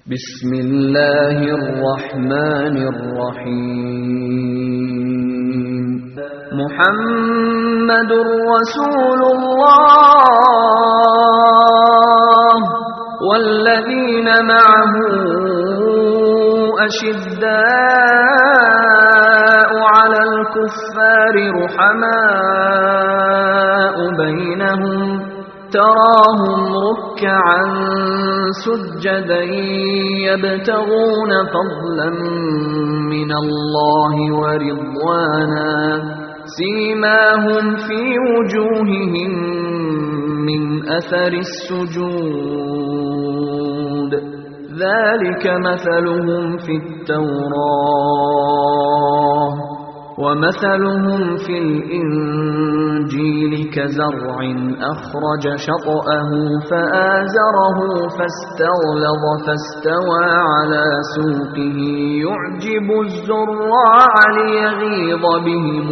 بسم الله الرحمن الرحيم محمد رسول الله والذين معه أشداء على الكفار رحماء بينهم تراهم ركعا سجدا يبتغون فضلا من الله ورضوانا سيماهم في وجوههم من أثر السجود ذلك مثلهم في التوراة ومثلهم في الإنجيل كزرع أخرج شطأه فآزره فاستغلظ فاستوى على سوقه يعجب الزراع ليغيظ بهم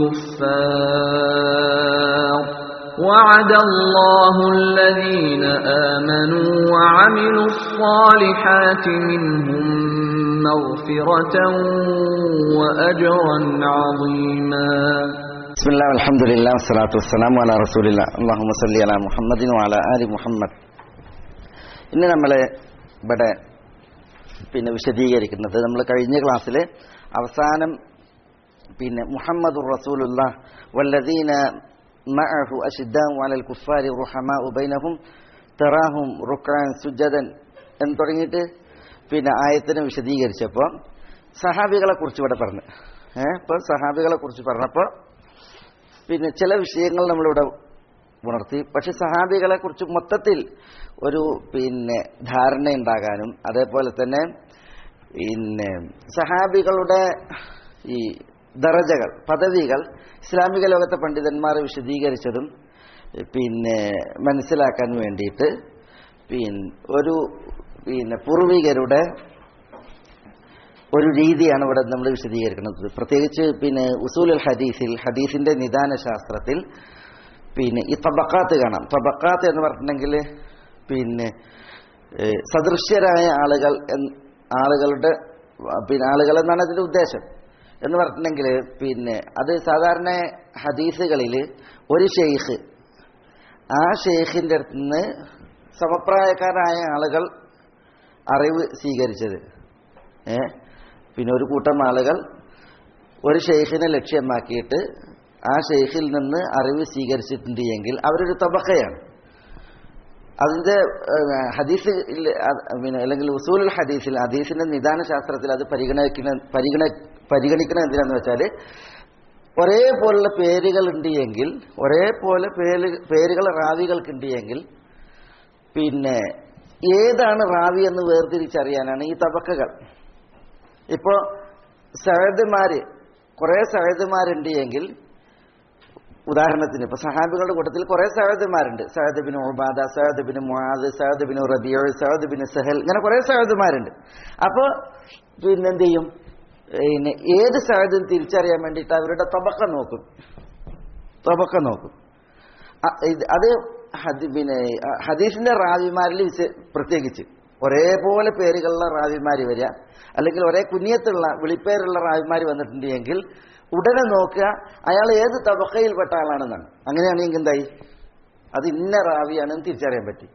الكفار وعد الله الذين آمنوا وعملوا الصالحات منهم مغفرة وأجرا عظيما بسم الله والحمد لله والصلاة والسلام على رسول الله اللهم صل على محمد وعلى آل മുഹമ്മദ് ഇന്ന് നമ്മൾ ഇവിടെ പിന്നെ വിശദീകരിക്കുന്നത് നമ്മൾ കഴിഞ്ഞ ക്ലാസ്സിൽ അവസാനം പിന്നെ മുഹമ്മദ് റസൂലുള്ള വല്ലദീന മഅഹു അഷിദ്ദാഹു അലൽ കുഫാരി റുഹമാഉ ബൈനഹും തറാഹും റുക്അൻ സുജദൻ എന്ന് തുടങ്ങിയിട്ട് പിന്നെ ആയത്തിനെ വിശദീകരിച്ചപ്പോൾ സഹാബികളെ കുറിച്ച് ഇവിടെ പറഞ്ഞു ഏഹ് ഇപ്പോൾ സഹാബികളെ കുറിച്ച് പറഞ്ഞപ്പോൾ പിന്നെ ചില വിഷയങ്ങൾ നമ്മളിവിടെ ഉണർത്തി പക്ഷെ സഹാബികളെ കുറിച്ച് മൊത്തത്തിൽ ഒരു പിന്നെ ധാരണ ഉണ്ടാകാനും അതേപോലെ തന്നെ പിന്നെ സഹാബികളുടെ ഈ ദറജകൾ പദവികൾ ഇസ്ലാമിക ലോകത്തെ പണ്ഡിതന്മാർ വിശദീകരിച്ചതും പിന്നെ മനസ്സിലാക്കാൻ വേണ്ടിയിട്ട് പിന്നെ ഒരു പിന്നെ പൂർവികരുടെ ഒരു രീതിയാണ് ഇവിടെ നമ്മൾ വിശദീകരിക്കുന്നത് പ്രത്യേകിച്ച് പിന്നെ ഉസൂലുൽ ഹദീസിൽ ഹദീസിന്റെ നിദാന ശാസ്ത്രത്തിൽ പിന്നെ ഈ തബക്കാത്ത് കാണാം തബക്കാത്ത് എന്ന് പറഞ്ഞിട്ടുണ്ടെങ്കിൽ പിന്നെ സദൃശ്യരായ ആളുകൾ ആളുകളുടെ പിന്നെ ആളുകൾ എന്നാണ് അതിന്റെ ഉദ്ദേശം എന്ന് പറഞ്ഞിട്ടുണ്ടെങ്കിൽ പിന്നെ അത് സാധാരണ ഹദീസുകളിൽ ഒരു ഷെയ്ഖ് ആ ഷെയ്ഖിൻ്റെ അടുത്ത് നിന്ന് സമപ്രായക്കാരായ ആളുകൾ അറിവ് സ്വീകരിച്ചത് ഏ പിന്നെ ഒരു കൂട്ടം ആളുകൾ ഒരു ഷെയ്ഖിനെ ലക്ഷ്യമാക്കിയിട്ട് ആ ഷെയ്ഖിൽ നിന്ന് അറിവ് സ്വീകരിച്ചിട്ടുണ്ട് എങ്കിൽ അവരൊരു തബക്കയാണ് അതിന്റെ ഹദീസ് പിന്നെ അല്ലെങ്കിൽ ഉസൂൽ ഹദീസിൽ ഹദീസിന്റെ നിദാന ശാസ്ത്രത്തിൽ അത് പരിഗണിക്കുന്ന പരിഗണ പരിഗണിക്കണം എന്തിനാന്ന് വെച്ചാൽ ഒരേപോലുള്ള പേരുകൾ ഉണ്ട് എങ്കിൽ ഒരേപോലെ പേര് പേരുകൾ റാവികൾക്കുണ്ട് എങ്കിൽ പിന്നെ ഏതാണ് റാവി എന്ന് വേർതിരിച്ചറിയാനാണ് ഈ തബക്കകൾ ഇപ്പോ സഹദമാര് കുറെ സഹദമാരുണ്ട് എങ്കിൽ ഉദാഹരണത്തിന് ഇപ്പൊ സഹാബികളുടെ കൂട്ടത്തിൽ കുറെ സഹദമാരുണ്ട് Saad bin Ubada Saad bin Muadh Saad bin റബിയോ സഹദ് ബിൻ സഹൽ ഇങ്ങനെ കുറെ സഹദമാരുണ്ട് അപ്പോൾ പിന്നെ എന്ത് ചെയ്യും പിന്നെ ഏത് സഹദും തിരിച്ചറിയാൻ വേണ്ടിയിട്ട് അവരുടെ തബക്ക നോക്കും തബക്ക നോക്കും അത് പിന്നെ ഹദീസിന്റെ റാവിമാരിൽ പ്രത്യേകിച്ച് ഒരേപോലെ പേരുകളുള്ള റാവിമാർ വരിക അല്ലെങ്കിൽ ഒരേ കുഞ്ഞിയത്തുള്ള വിളിപ്പേരുള്ള റാവിമാർ വന്നിട്ടുണ്ട് എങ്കിൽ ഉടനെ നോക്കുക അയാൾ ഏത് തബക്കയിൽപ്പെട്ട ആളാണെന്നാണ് അങ്ങനെയാണെങ്കിൽ എന്തായി അത് ഇന്ന റാവിയാണെന്ന് തിരിച്ചറിയാൻ പറ്റി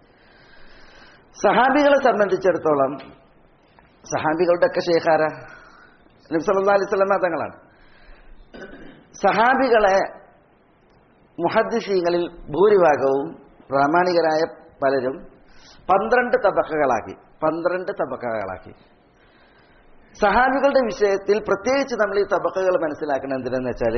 സഹാബികളെ സംബന്ധിച്ചിടത്തോളം സഹാബികളുടെ ഒക്കെ ഷേഖാര നബ്സല്ലാ അലൈഹി സ്വലമ തങ്ങളാണ് സഹാബികളെ മുഹദ്ദിസീങ്ങളിൽ ഭൂരിഭാഗവും പ്രാമാണികരായ പലരും പന്ത്രണ്ട് തബക്കകളാക്കി പന്ത്രണ്ട് തബക്കകളാക്കി സഹാബികളുടെ വിഷയത്തിൽ പ്രത്യേകിച്ച് നമ്മൾ ഈ തബക്കകൾ മനസ്സിലാക്കണം എന്തിനെന്ന് വെച്ചാൽ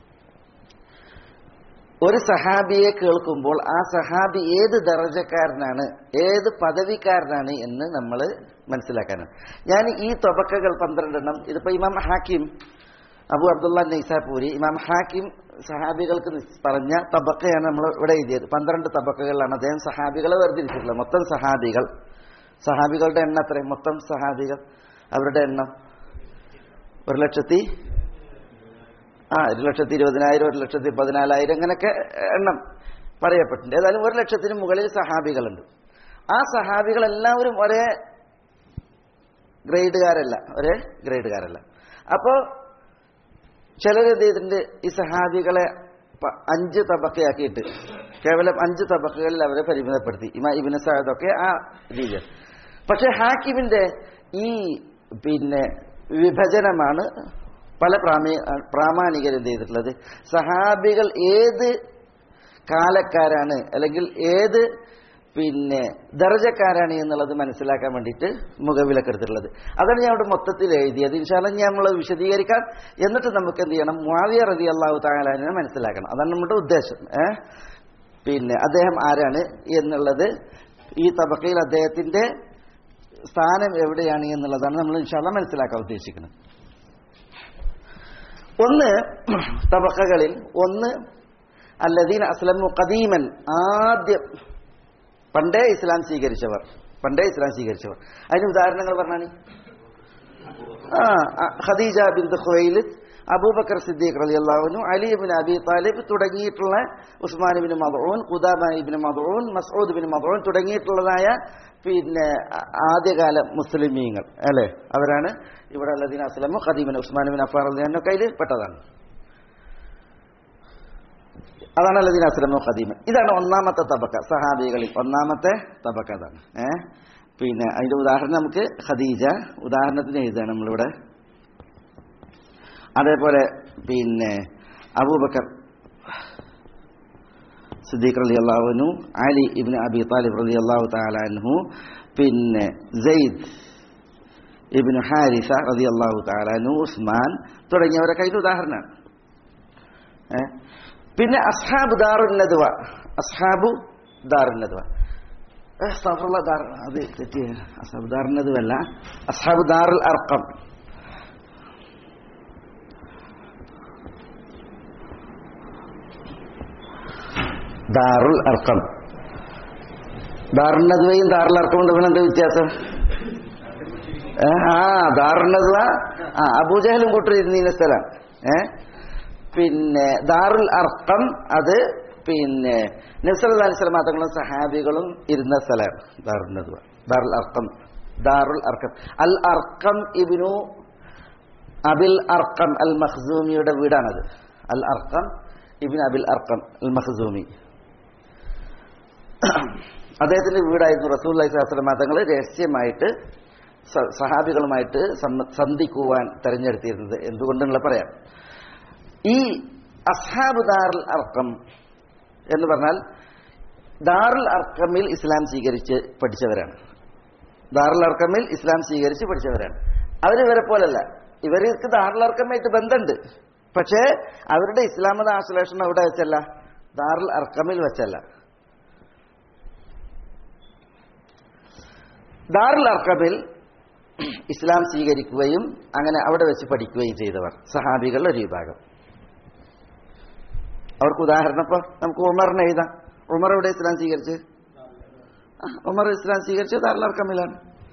ഒരു സഹാബിയെ കേൾക്കുമ്പോൾ ആ സഹാബി ഏത് ദർജക്കാരനാണ് ഏത് പദവിക്കാരനാണ് എന്ന് നമ്മൾ മനസ്സിലാക്കാനാണ് ഞാൻ ഈ തബക്കകൾ പന്ത്രണ്ടെണ്ണം ഇതിപ്പോ ഇമാം ഹാക്കിം അബു അബ്ദുള്ള നൈസാപൂരി ഇമാം ഹാക്കിം സഹാബികൾക്ക് പറഞ്ഞ തബക്കയാണ് നമ്മൾ ഇവിടെ എഴുതിയത് പന്ത്രണ്ട് തബക്കകളിലാണ് അദ്ദേഹം സഹാബികളെ വേർതിരിച്ചിട്ടുള്ളത് മൊത്തം സഹാബികൾ സഹാബികളുടെ എണ്ണം എത്രയും മൊത്തം സഹാബികൾ അവരുടെ എണ്ണം ഒരു ലക്ഷത്തി ആ ഒരു ലക്ഷത്തി ഇരുപതിനായിരം ഒരു ലക്ഷത്തി പതിനാലായിരം അങ്ങനെയൊക്കെ എണ്ണം പറയപ്പെട്ടിട്ടുണ്ട് ഏതായാലും ഒരു ലക്ഷത്തിന് മുകളിൽ സഹാബികളുണ്ട് ആ സഹാബികൾ എല്ലാവരും ഒരേ ഗ്രേഡുകാരല്ല ഒരേ ഗ്രേഡുകാരല്ല അപ്പോൾ ചിലരെന്ത് ചെയ്തിട്ടുണ്ട് ഈ സഹാബികളെ പ- അഞ്ച് തബക്കയാക്കിയിട്ട് കേവലം അഞ്ച് തബക്കകളിൽ അവരെ പരിമിതപ്പെടുത്തി ഇമാ ഇബിന് സാദൊക്കെ ആ രീതിയിൽ പക്ഷെ ഹാക്കിമിന്റെ ഈ പിന്നെ വിഭജനമാണ് പല പ്രാമി പ്രാമാണികർ എന്ത് ചെയ്തിട്ടുള്ളത് സഹാബികൾ ഏത് കാലക്കാരാണ് അല്ലെങ്കിൽ ഏത് പിന്നെ ദർജക്കാരാണ് എന്നുള്ളത് മനസ്സിലാക്കാൻ വേണ്ടിയിട്ട് മുഖവിലക്കെടുത്തിട്ടുള്ളത് അതാണ് ഞാൻ അവിടെ മൊത്തത്തിൽ എഴുതിയത് ഇൻഷാല്ല ഞാൻ നമ്മൾ വിശദീകരിക്കാം എന്നിട്ട് നമുക്ക് എന്ത് ചെയ്യണം മുവാവിയ റതി അള്ളാഹു താലാനെ മനസ്സിലാക്കണം അതാണ് നമ്മുടെ ഉദ്ദേശം ഏ പിന്നെ അദ്ദേഹം ആരാണ് എന്നുള്ളത് ഈ തബക്കയിൽ അദ്ദേഹത്തിന്റെ സ്ഥാനം എവിടെയാണ് എന്നുള്ളതാണ് നമ്മൾ ഇൻഷാല്ല മനസ്സിലാക്കാൻ ഉദ്ദേശിക്കുന്നത് ഒന്ന് തബക്കകളിൽ ഒന്ന് അല്ലദീൻ അസ്ലമു ഖദീമൻ ആദ്യം പണ്ടേ ഇസ്ലാം സ്വീകരിച്ചവർ പണ്ടേ ഇസ്ലാം സ്വീകരിച്ചവർ അതിന് ഉദാഹരണങ്ങൾ പറഞ്ഞാണ് ആ ആ, Khadija bin Khuwaylid Abu Bakr Siddiq റളിയല്ലാഹു അലി ബിൻ അബി താലിബ് തുടങ്ങിയിട്ടുള്ള Usman bin Mazun Qudama bin Mazun Masud bin Mazun തുടങ്ങിയിട്ടുള്ളതായ പിന്നെ ആ- ആദ്യകാല മുസ്ലിമീങ്ങൾ അല്ലേ അവരാണ് ഇവിടെ അല്ലദീൻ അസ്ലമു ഖദീമൻ ഉസ്മാൻ ബിൻ അഫാർ റളിയല്ലാഹു അതിൽ പെട്ടതാണ് അതാണ് അല്ലദീൻ അസ്ലമു ഖദീമൻ ഇതാണ് ഒന്നാമത്തെ തബക്ക സഹാബികളിൽ ഒന്നാമത്തെ തബക്ക അതാണ് ഏ പിന്നെ അതിന്റെ ഉദാഹരണം നമുക്ക് ഖദീജ ഉദാഹരണത്തിന് എഴുതാണ് നമ്മളിവിടെ അതേപോലെ പിന്നെ അബൂബക്കർ സിദ്ദീഖ് റലി അള്ളാഹുനു അലി ഇബിൻ അബി താലിബ് റലി അള്ളാഹു താലാൻഹു പിന്നെ സെയ്ദ് ഇബിൻ ഹാരിസ റലി അള്ളാഹു താലാനു ഉസ്മാൻ തുടങ്ങിയവരൊക്കെ അതിന്റെ ഉദാഹരണമാണ് ഏ? പിന്നെ അസ്ഹാബ് ദാറുന്നദ്വ അസ്ഹാബു ദാറുന്നദ്വ അസ്താഫുള്ള ദാർ അത് തെറ്റിയ അസ്ഹാബ് ദാറുന്നതുവല്ല അസ്ഹാബ് ദാറുൽ അർക്കം ദാറുൽ അർക്കം ദാറുന്നദ്വയും ദാറുൽ അർക്കമും തമ്മിൽ എന്താ വ്യത്യാസം ഏ? ആ ദാറുന്നദ്വ ആ അബൂജഹലും കൂട്ടിരുന്ന സ്ഥലം ഏഹ് പിന്നെ ദാറുൽ അർക്കം അത് പിന്നെ നസറുൽ അലിസ്ലാം തങ്ങളും സഹാബികളും ഇരുന്ന സ്ഥലമാണ് ദാറുൽ നദ്വ ദാറുൽ അർക്കം ദാറുൽ അർക്കം അൽ അർക്കം ഇബിനു അബിൽ അർക്കം അൽ മഖ്സൂമിയുടെ വീടാണത് അൽ അർക്കം ഇബിൻ അബിൽ അർക്കം അൽ മഖ്സൂമി അദ്ദേഹത്തിന്റെ വീടായിരുന്നു റസൂൽ അലൈഹിസ്ലാം തങ്ങൾ രഹസ്യമായിട്ട് സ- സഹാബികളുമായിട്ട് സമ്മ- സന്ധിക്കുവാൻ തെരഞ്ഞെടുത്തിരുന്നത് എന്തുകൊണ്ടെന്നുള്ള പറയാം ഈ അസ്ഹാബ് ദാറുൽ അർക്കം എന്ന് പറഞ്ഞാൽ ദാറുൽ അർക്കമിൽ ഇസ്ലാം സ്വീകരിച്ച് പഠിച്ചവരാണ് ദാറുൽ അർക്കമിൽ ഇസ്ലാം സ്വീകരിച്ച് പഠിച്ചവരാണ് അവർ ഇവരെ പോലല്ല ഇവർക്ക് ദാറുൽ അർക്കമായിട്ട് ബന്ധമുണ്ട് പക്ഷേ അവരുടെ ഇസ്ലാമത ആശ്ലേഷണം എവിടെ വെച്ചല്ല ദാറുൽ അർക്കമിൽ വെച്ചല്ല ദാറുൽ അർക്കമിൽ ഇസ്ലാം സ്വീകരിക്കുകയും അങ്ങനെ അവിടെ വെച്ച് പഠിക്കുകയും ചെയ്തവർ സഹാബികളുടെ ഒരു വിഭാഗം അവർക്ക് ഉദാഹരണം ഇപ്പൊ നമുക്ക് ഉമറിനെ എഴുതാം ഉമർ എവിടെ ഇസ്ലാം സ്വീകരിച്ച് ആ, ഉമർ ഇസ്ലാം സ്വീകരിച്ചത് ദാറുലർക്കമിലാണ്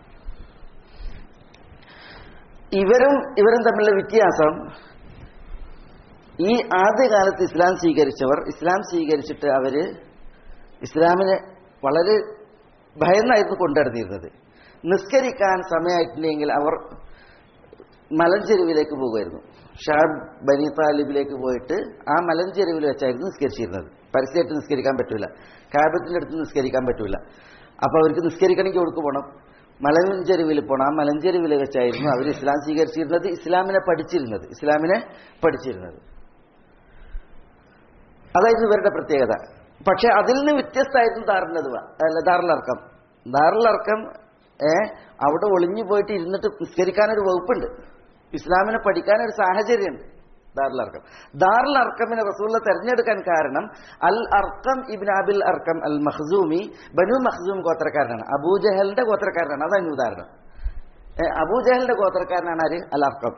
ഇവരും ഇവരും തമ്മിലുള്ള വ്യത്യാസം ഈ ആദ്യകാലത്ത് ഇസ്ലാം സ്വീകരിച്ചവർ ഇസ്ലാം സ്വീകരിച്ചിട്ട് അവര് ഇസ്ലാമിനെ വളരെ ഭയന്നായിരുന്നു കൊണ്ടുനടന്നിരുന്നത് നിസ്കരിക്കാൻ സമയമായിട്ടില്ലെങ്കിൽ അവർ മലഞ്ചെരുവിലേക്ക് പോകുമായിരുന്നു ഷാബ് ബനി താലിബിലേക്ക് പോയിട്ട് ആ മലഞ്ചെരുവിൽ വെച്ചായിരുന്നു നിസ്കരിച്ചിരുന്നത് പരസ്യമായിട്ട് നിസ്കരിക്കാൻ പറ്റൂല കാബത്തിന്റെ അടുത്ത് നിസ്കരിക്കാൻ പറ്റൂല അപ്പൊ അവർക്ക് നിസ്കരിക്കണമെങ്കിൽ കൊടുക്കു പോകണം മലഞ്ചെരുവിൽ പോകണം ആ മലഞ്ചെരുവിൽ വെച്ചായിരുന്നു അവർ ഇസ്ലാം സ്വീകരിച്ചിരുന്നത് ഇസ്ലാമിനെ പഠിച്ചിരുന്നത് ഇസ്ലാമിനെ പഠിച്ചിരുന്നത് അതായിരുന്നു ഇവരുടെ പ്രത്യേകത പക്ഷെ അതിൽ നിന്ന് വ്യത്യസ്തമായിരുന്നു ദാറുന്നത് അല്ല ദാറുലർക്കം ദാറുലർക്കം ഏ അവിടെ ഒളിഞ്ഞു പോയിട്ട് ഇരുന്നിട്ട് നിസ്കരിക്കാനൊരു വകുപ്പുണ്ട് ഇസ്ലാമിനെ പഠിക്കാനൊരു സാഹചര്യമുണ്ട് ദാറുൽ അർക്കം ദാറുൽ അർക്കമിനെ റസൂള്ള തെരഞ്ഞെടുക്കാൻ കാരണം അൽ അർക്കം ഇബിൻ അബിൽ അർക്കം അൽ മഖ്സൂമി ബനു മഖ്സൂം ഗോത്രക്കാരനാണ് അബൂജഹലിന്റെ ഗോത്രക്കാരനാണ് അതാണ് ഉദാഹരണം ഏ, അബൂജഹലിന്റെ ഗോത്രക്കാരനാണ് ആര് അൽ അർക്കം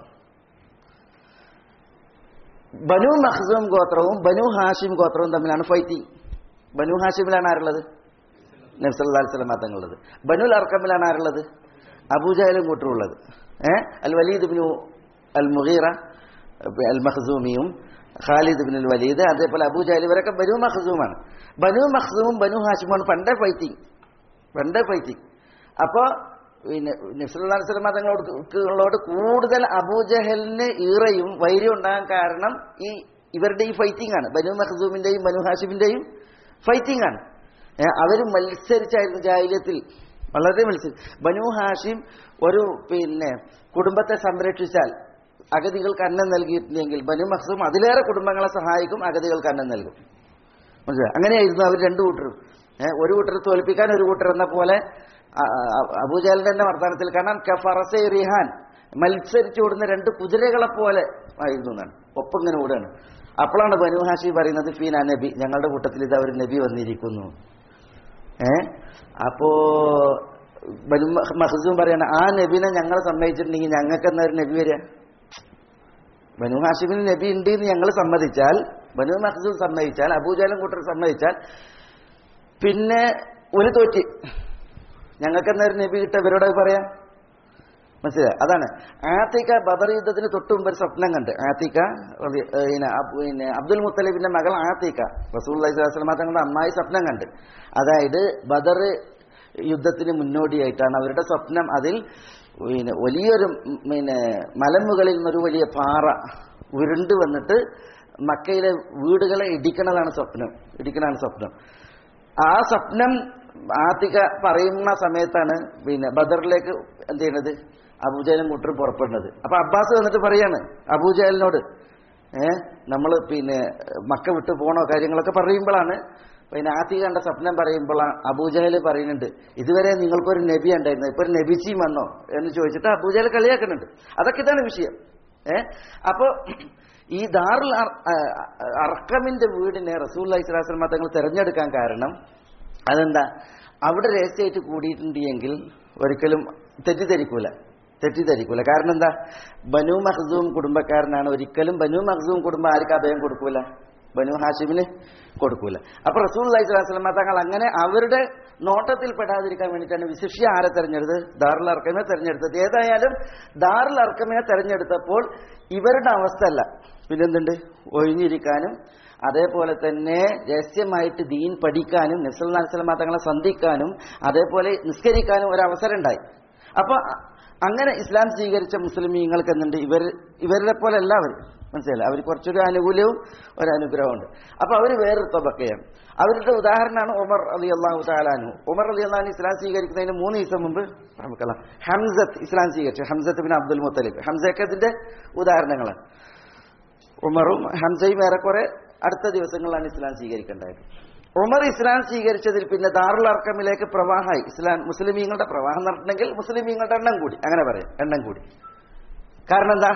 ബനു മഖ്സൂം ഗോത്രവും ബനു ഹാഷിം ഗോത്രവും തമ്മിലാണ് ഫൈറ്റിംഗ് ബനു ഹാഷിമിലാണ് ആരുള്ളത് നബ്സല്ലാസ്ലം തങ്ങളുള്ളത് ബനുൽ അർക്കമിലാണ് ആരുള്ളത് അബൂജഹലും കൂട്ടുള്ളത് ഏഹ് al Walid bin al Mughira al മഖ്സൂമിയും ഖാലിദ് ബിൻ അൽ വലീദ് അതേപോലെ അബൂജഹൽ ഇവരൊക്കെ ബനു മഖ്സൂമാണ് ബനു മഖ്സൂമും ബനു ഹാഷിമുമാണ് പണ്ടേ ഫൈറ്റിംഗ് പണ്ടേ ഫൈറ്റിംഗ് അപ്പോ പിന്നെ നബ്സുല്ലാസ്ലം തങ്ങളോട് കൂടുതൽ അബൂജഹലിന് ഈറയും വൈര്യം ഉണ്ടാകാൻ കാരണം ഈ ഇവരുടെ ഈ ഫൈറ്റിംഗ് ആണ് ബനു മഖ്സൂമിന്റെയും ബനു ഹാഷിമിന്റെയും ഫൈറ്റിംഗ് ആണ് അവർ മത്സരിച്ചായിരുന്നു ജാഹില്യത്തിൽ വളരെ മത്സരി ബനു ഹാഷിം ഒരു പിന്നെ കുടുംബത്തെ സംരക്ഷിച്ചാൽ അഗതികൾക്ക് അന്നം നൽകിയിട്ടുണ്ടെങ്കിൽ ബനു മഖ്സൂം അതിലേറെ കുടുംബങ്ങളെ സഹായിക്കും അഗതികൾക്ക് അന്നം നൽകും മനസ്സിലായി അങ്ങനെയായിരുന്നു അവർ രണ്ടു കൂട്ടരും ഏഹ് ഒരു കൂട്ടർ തോൽപ്പിക്കാൻ ഒരു കൂട്ടർ എന്ന പോലെ അബൂജാലിന്റെ തന്നെ വർത്തമാനത്തിൽ കാണാം കഫറസെ റിഹാൻ മത്സരിച്ചു ഓടുന്ന രണ്ട് കുതിരകളെ പോലെ ആയിരുന്നു എന്നാണ് ഒപ്പം ഇങ്ങനെ ഓടുകയാണ് അപ്പോഴാണ് ബനു ഹാഷി പറയുന്നത് ഫീന നബി ഞങ്ങളുടെ കൂട്ടത്തിൽ ഇത് അവർ നബി വന്നിരിക്കുന്നു ഏ അപ്പോ ബനു മഹസൂം പറയാണ് ആ നബിനെ ഞങ്ങൾ സമ്മതിച്ചിട്ടുണ്ടെങ്കിൽ ഞങ്ങൾക്ക് എന്നാ ഒരു നബി വരിക ബനു ഹാഷിമിന് നബി ഉണ്ട് എന്ന് ഞങ്ങൾ സമ്മതിച്ചാൽ ബനു മഹസൂം സമ്മതിച്ചാൽ അബൂജാലും കൂട്ടർ സമ്മതിച്ചാൽ പിന്നെ ഒരു തോറ്റി ഞങ്ങൾക്ക് എന്നാ ഒരു നബി കിട്ട ഇവരോട് പറയാം മനസ്സിലായി അതാണ് ആത്തിക്ക ബദർ യുദ്ധത്തിന് തൊട്ട് മുമ്പ് ഒരു സ്വപ്നം കണ്ട് ആത്തിക്ക പിന്നെ പിന്നെ അബ്ദുൽ മുത്തലിബിന്റെ മകൾ ആത്തിക്ക റസൂൽ അലൈഹിസ്ലാം തങ്ങളുടെ അമ്മായി സ്വപ്നം കണ്ട് അതായത് ബദർ യുദ്ധത്തിന് മുന്നോടിയായിട്ടാണ് അവരുടെ സ്വപ്നം അതിൽ പിന്നെ വലിയൊരു പിന്നെ മലമുകളിൽ നിന്നൊരു വലിയ പാറ ഉരുണ്ട് വന്നിട്ട് മക്കയിലെ വീടുകളെ ഇടിക്കണതാണ് സ്വപ്നം ഇടിക്കണതാണ് സ്വപ്നം ആ സ്വപ്നം ആത്തിക പറയുന്ന സമയത്താണ് പിന്നെ ബദറിലേക്ക് എന്ത് ചെയ്യണത് അബൂജാലും കൂട്ടർ പുറപ്പെടുന്നത് അപ്പൊ അബ്ബാസ് വന്നിട്ട് പറയാണ് അബൂജാലിനോട് ഏഹ് നമ്മൾ പിന്നെ മക്ക വിട്ടു പോണോ കാര്യങ്ങളൊക്കെ പറയുമ്പോഴാണ് പിന്നെ ആത്തി കണ്ട സ്വപ്നം പറയുമ്പോൾ അബൂജഹൽ പറയുന്നുണ്ട് ഇതുവരെ നിങ്ങൾക്കൊരു നബി ഉണ്ടായിരുന്നു ഇപ്പൊ ഒരു നബിച്ചിയും വന്നോ എന്ന് ചോദിച്ചിട്ട് അബൂജഹൽ കളിയാക്കുന്നുണ്ട് അതൊക്കെ ഇതാണ് വിഷയം ഏഹ് അപ്പോ ഈ ദാറുൽ അർക്കമിന്റെ വീടിനെ റസൂൽ അലൈഹിസ്ലാം തങ്ങൾ തിരഞ്ഞെടുക്കാൻ കാരണം അതെന്താ അവിടെ രഹസ്യമായിട്ട് കൂടിയിട്ടുണ്ട് എങ്കിൽ ഒരിക്കലും തെറ്റിദ്ധരിക്കൂല തെറ്റിദ്ധരിക്കൂല കാരണം എന്താ ബനു മഹ്സൂം കുടുംബക്കാരനാണ് ഒരിക്കലും ബനു മഹ്സൂം കുടുംബം ആർക്ക് അഭയം കൊടുക്കൂല ബനു ഹാഷിമിന് കൊടുക്കൂല അപ്പൊ റസൂൽ അലൈഹി സ്വലാസ്ലമ തങ്ങൾ അങ്ങനെ അവരുടെ നോട്ടത്തിൽ പെടാതിരിക്കാൻ വേണ്ടിയിട്ടാണ് വിശിഷ്യ ആരെ തെരഞ്ഞെടുത്തത് ദാറുൽ അർക്കമെ തെരഞ്ഞെടുത്തത് ഏതായാലും ദാറുൽ അർക്കമെ തെരഞ്ഞെടുത്തപ്പോൾ ഇവരുടെ അവസ്ഥ അല്ല പിന്നെന്തുണ്ട് ഒഴിഞ്ഞിരിക്കാനും അതേപോലെ തന്നെ രഹസ്യമായിട്ട് ദീൻ പഠിക്കാനും നബ്സല്ലാ സ്വലമ തങ്ങളെ സന്ധിക്കാനും അതേപോലെ നിസ്കരിക്കാനും ഒരു അവസരം ഉണ്ടായി അപ്പൊ അങ്ങനെ ഇസ്ലാം സ്വീകരിച്ച മുസ്ലിമീങ്ങൾക്ക് എന്തുണ്ട് ഇവർ ഇവരുടെ പോലെ അല്ല അവർ മനസ്സിലായില്ല അവർ കുറച്ചൊരു ആനുകൂല്യവും ഒരു അനുഗ്രഹവും ഉണ്ട് അപ്പൊ അവർ വേറൊരു തബക്കയാണ് അവരുടെ ഉദാഹരണമാണ് ഉമർ അലി അള്ളാഹു താലാനു ഉമർ അലി അള്ളഹാൻ ഇസ്ലാം സ്വീകരിക്കുന്നതിന് മൂന്ന് ദിവസം മുമ്പ് നമുക്കല്ലാം ഹംസത്ത് ഇസ്ലാം സ്വീകരിച്ചു ഹംസത്ത് ബിൻ അബ്ദുൽ മുത്തലിബ് ഹംസയൊക്കെ ഇതിന്റെ ഉദാഹരണങ്ങളാണ് ഉമറും ഹംസയും ഏറെക്കുറെ അടുത്ത ദിവസങ്ങളിലാണ് ഇസ്ലാം സ്വീകരിക്കേണ്ടത് ഉമർ ഇസ്ലാം സ്വീകരിച്ചതിൽ പിന്നെ ദാറുൽ അർക്കമിലേക്ക് പ്രവാഹമായി ഇസ്ലാം മുസ്ലിമീങ്ങളുടെ പ്രവാഹം നടത്തണമെങ്കിൽ മുസ്ലിമീങ്ങളുടെ എണ്ണം കൂടി അങ്ങനെ പറയാം എണ്ണം കൂടി കാരണം എന്താ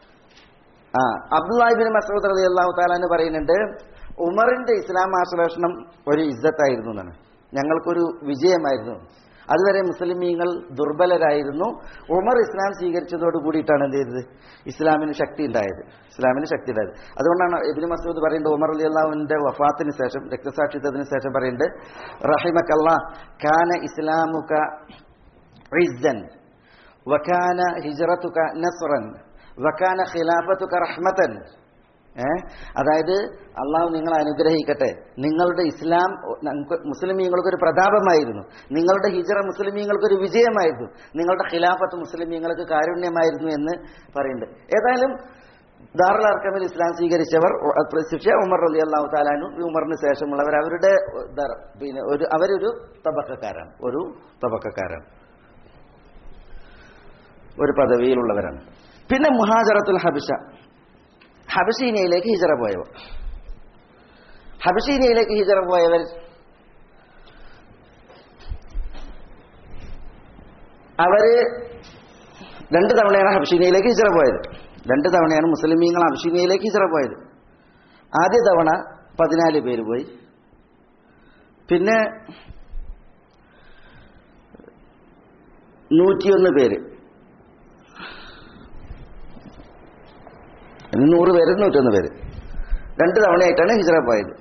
ആ അബ്ദുല്ലാഹിബിൻ മസൂദ് അലി അള്ളാഹു താലാന്ന് പറയുന്നുണ്ട് ഉമറിന്റെ ഇസ്ലാം ആശ്ലേഷണം ഒരു ഇസ്സത്തായിരുന്നു എന്നാണ് ഞങ്ങൾക്കൊരു വിജയമായിരുന്നു അതുവരെ മുസ്ലിമീങ്ങൾ ദുർബലരായിരുന്നു ഉമർ ഇസ്ലാം സ്വീകരിച്ചതോട് കൂടിയിട്ടാണ് എന്ത് ചെയ്തത് ഇസ്ലാമിന് ശക്തി ഉണ്ടായത് ഇസ്ലാമിന് ശക്തി ഉണ്ടായത് അതുകൊണ്ടാണ് ഇബിന് മസൂദ് പറയുന്നത് ഉമർ അലി അള്ളാഹുവിന്റെ വഫാത്തിന് ശേഷം രക്തസാക്ഷിത്വത്തിന് ശേഷം പറയുന്നത് റഹിമക്കല്ലാ കാന ഇസ്ലാമുക ഇസ്സൻ വക്കാന ഹിജറത്തുക നസ്റൻ വക്കാന ഖിലാഫത്തുക റഹ്മത്തൻ ഏ അതായത് അള്ളാഹു നിങ്ങളെ അനുഗ്രഹിക്കട്ടെ നിങ്ങളുടെ ഇസ്ലാം മുസ്ലിമീങ്ങൾക്കൊരു പ്രതാപമായിരുന്നു നിങ്ങളുടെ ഹിജറ മുസ്ലിമീങ്ങൾക്കൊരു വിജയമായിരുന്നു നിങ്ങളുടെ ഖിലാഫത്ത് മുസ്ലിമീങ്ങൾക്ക് കാരുണ്യമായിരുന്നു എന്ന് പറയുന്നുണ്ട് ഏതായാലും ദാറുൽ അർക്കമിൽ ഇസ്ലാം സ്വീകരിച്ചവർ ശിക്ഷ ഉമർ അലി അള്ളാഹു താലാനു ഉമറിന് ശേഷമുള്ളവർ അവരുടെ പിന്നെ ഒരു അവരൊരു തബക്കക്കാരാണ് ഒരു തബക്കക്കാരാണ് ഒരു പദവിയിലുള്ളവരാണ് പിന്നെ മുഹാജറത്തുൽ ഹബിഷ ഹബഷീനയിലേക്ക് ഹിജറ പോയവർ ഹബഷീനയിലേക്ക് ഹിജറ പോയവർ അവര് രണ്ട് തവണയാണ് ഹബഷീനയിലേക്ക് ഹിജറ പോയത് രണ്ട് തവണയാണ് മുസ്ലിമീങ്ങൾ ഹബഷീനയിലേക്ക് ഹിജറ പോയത് ആദ്യ തവണ പതിനാല് പേര് പോയി പിന്നെ നൂറ്റിയൊന്ന് പേര് നൂറ് പേര് നൂറ്റൊന്ന് പേര് രണ്ട് തവണയായിട്ടാണ് ഹിജറ പോയത്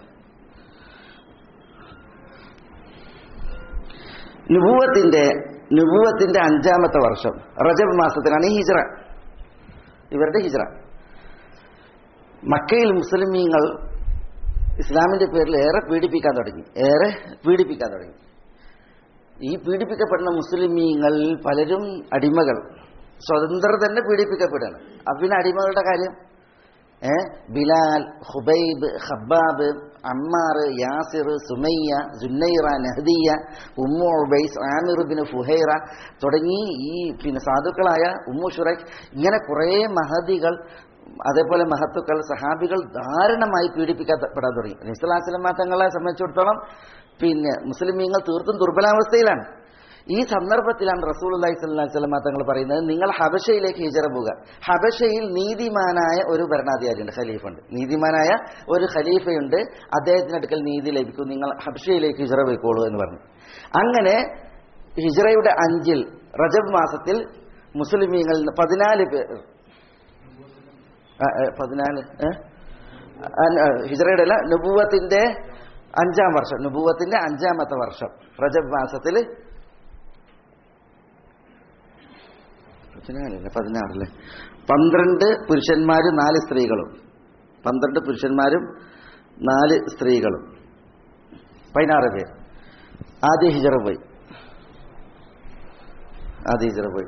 നുപൂവത്തിന്റെ നുപൂവത്തിന്റെ അഞ്ചാമത്തെ വർഷം റജബ് മാസത്തിലാണ് ഈ ഹിജറ ഇവരുടെ ഹിജറ മക്കയിൽ മുസ്ലിമീങ്ങൾ ഇസ്ലാമിന്റെ പേരിൽ ഏറെ പീഡിപ്പിക്കാൻ തുടങ്ങി ഏറെ പീഡിപ്പിക്കാൻ തുടങ്ങി ഈ പീഡിപ്പിക്കപ്പെടുന്ന മുസ്ലിമീങ്ങൾ പലരും അടിമകൾ സ്വതന്ത്രർ തന്നെ പീഡിപ്പിക്കപ്പെടുകയാണ് അപ്പൊ പിന്നെ അടിമകളുടെ കാര്യം ഏ Bilal Hubaib Khabbab Ammar Yasir Sumayya Zunnaira Nahdiya Ummu Ubais Amir bin Fuhaira തുടങ്ങി ഈ പിന്നെ സാധുക്കളായ ഉമ്മു ഷുറൈഖ് ഇങ്ങനെ കുറേ മഹദികൾ അതേപോലെ മഹത്തുക്കൾ സഹാബികൾ ധാരണമായി പീഡിപ്പിക്കപ്പെടാൻ തുടങ്ങി നിസ്ലാസ്ലം തങ്ങളെ സംബന്ധിച്ചിടത്തോളം പിന്നെ മുസ്ലിമീങ്ങൾ തീർത്തും ദുർബലാവസ്ഥയിലാണ് ഈ സന്ദർഭത്തിലാണ് റസൂൽ അള്ളഹി സ്വല്ലാ വസ്ലം തങ്ങൾ പറയുന്നത് നിങ്ങൾ ഹബഷയിലേക്ക് ഹിജറ പോവുക ഹബഷയിൽ നീതിമാനായ ഒരു ഭരണാധികാരിയുണ്ട് ഖലീഫുണ്ട് നീതിമാനായ ഒരു ഖലീഫയുണ്ട് അദ്ദേഹത്തിന് അടുക്കൽ നീതി ലഭിക്കും നിങ്ങൾ ഹബഷയിലേക്ക് ഹിജറ പോയിക്കോളൂ എന്ന് പറഞ്ഞു അങ്ങനെ ഹിജറയുടെ അഞ്ചിൽ റജബ് മാസത്തിൽ മുസ്ലിമീങ്ങളിൽ നിന്ന് പതിനാല് പേർ ആ, ഏ, പതിനാല് ഏ? ആ, ആ, ഹിജറയുടെ അല്ല നുബൂവത്തിന്റെ അഞ്ചാം വർഷം നുബൂവത്തിന്റെ അഞ്ചാമത്തെ വർഷം റജബ് മാസത്തിൽ പതിനാലല്ല പതിനാറല്ലേ പന്ത്രണ്ട് പുരുഷന്മാരും നാല് സ്ത്രീകളും പന്ത്രണ്ട് പുരുഷന്മാരും നാല് സ്ത്രീകളും പതിനാറ് പേർ ആദ്യ ഹിജറ പോയി ആദ്യ ഹിജറ പോയി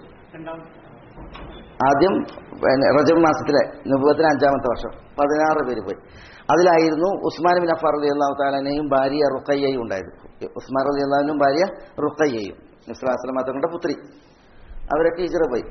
ആദ്യം പിന്നെ റജബ് മാസത്തിലെ നുബുവത്തിന് അഞ്ചാമത്തെ വർഷം പതിനാറ് പേര് പോയി അതിലായിരുന്നു ഉസ്മാൻ ബിൻ അഫാർ അലി അള്ളാഹു താലാനെയും ഭാര്യ റുക്കയ്യയും ഉണ്ടായത് ഉസ്മാൻ അലി അള്ളാഹുവിനും ഭാര്യ റുക്കയ്യയും ഇസ്ലാസ്ലം തങ്ങളുടെ പുത്രി അവരൊക്കെ ഹിജറ പോയി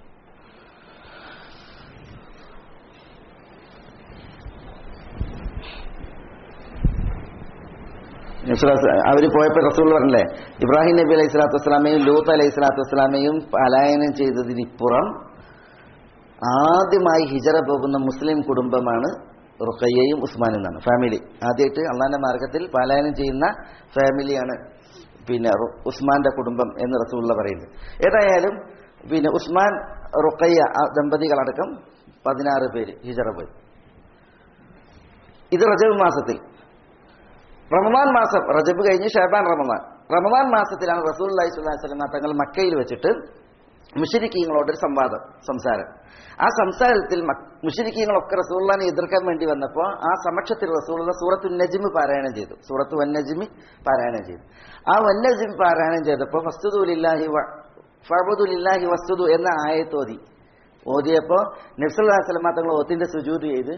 അവർ പോയപ്പോൾ റസൂൽ പറഞ്ഞില്ലേ ഇബ്രാഹിം നബി അലൈഹി സ്വലാത്തു വസ്സലാമയും ലൂത്ത് അലൈഹി സ്വലാത്തു വസ്സലാമയും പലായനം ചെയ്തതിനിപ്പുറം ആദ്യമായി ഹിജറ പോകുന്ന മുസ്ലിം കുടുംബമാണ് റുഖയ്യയും ഉസ്മാനും എന്നാണ് ഫാമിലി ആദ്യമായിട്ട് അള്ളാന്റെ മാർഗത്തിൽ പലായനം ചെയ്യുന്ന ഫാമിലിയാണ് പിന്നെ റു- ഉസ്മാന്റെ കുടുംബം എന്ന് റസൂള്ള പറയുന്നത് ഏതായാലും പിന്നെ ഉസ്മാൻ റുഖയ്യ ആ ദമ്പതികളടക്കം പതിനാറ് പേര് ഹിജറ പോയി ഇത് റജബ് മാസത്തിൽ റമദാൻ മാസം റജബ് കഴിഞ്ഞ് ഷാബാൻ റമദാൻ റമദാൻ മാസത്തിലാണ് റസൂൽ അലൈഹി സ്വലാഹി സ്വലമ തങ്ങൾ മക്കയിൽ വെച്ചിട്ട് മുഷരിക്കീങ്ങളോടൊരു സംവാദം സംസാരം ആ സംസാരത്തിൽ മുഷരിക്കീങ്ങളൊക്കെ റസൂള്ളാനെ എതിർക്കാൻ വേണ്ടി വന്നപ്പോൾ ആ സമക്ഷത്തിൽ റസൂള്ള സൂറത്തു നജ്മി പാരായണം ചെയ്തു സൂറത്ത് വന്നജ്മി പാരായണം ചെയ്തു ആ വന്നജ്മി പാരായണം ചെയ്തപ്പോൾ വസ്തുദുലില്ലാഹി ഫബുദുലില്ലാഹി വസ്തുദു എന്ന ആയത്ത് ഓതി ഓതിയപ്പോൾ നബ്സല്ലാ സ്വലമ തങ്ങൾ ഓത്തിന്റെ സുജൂത് ചെയ്ത്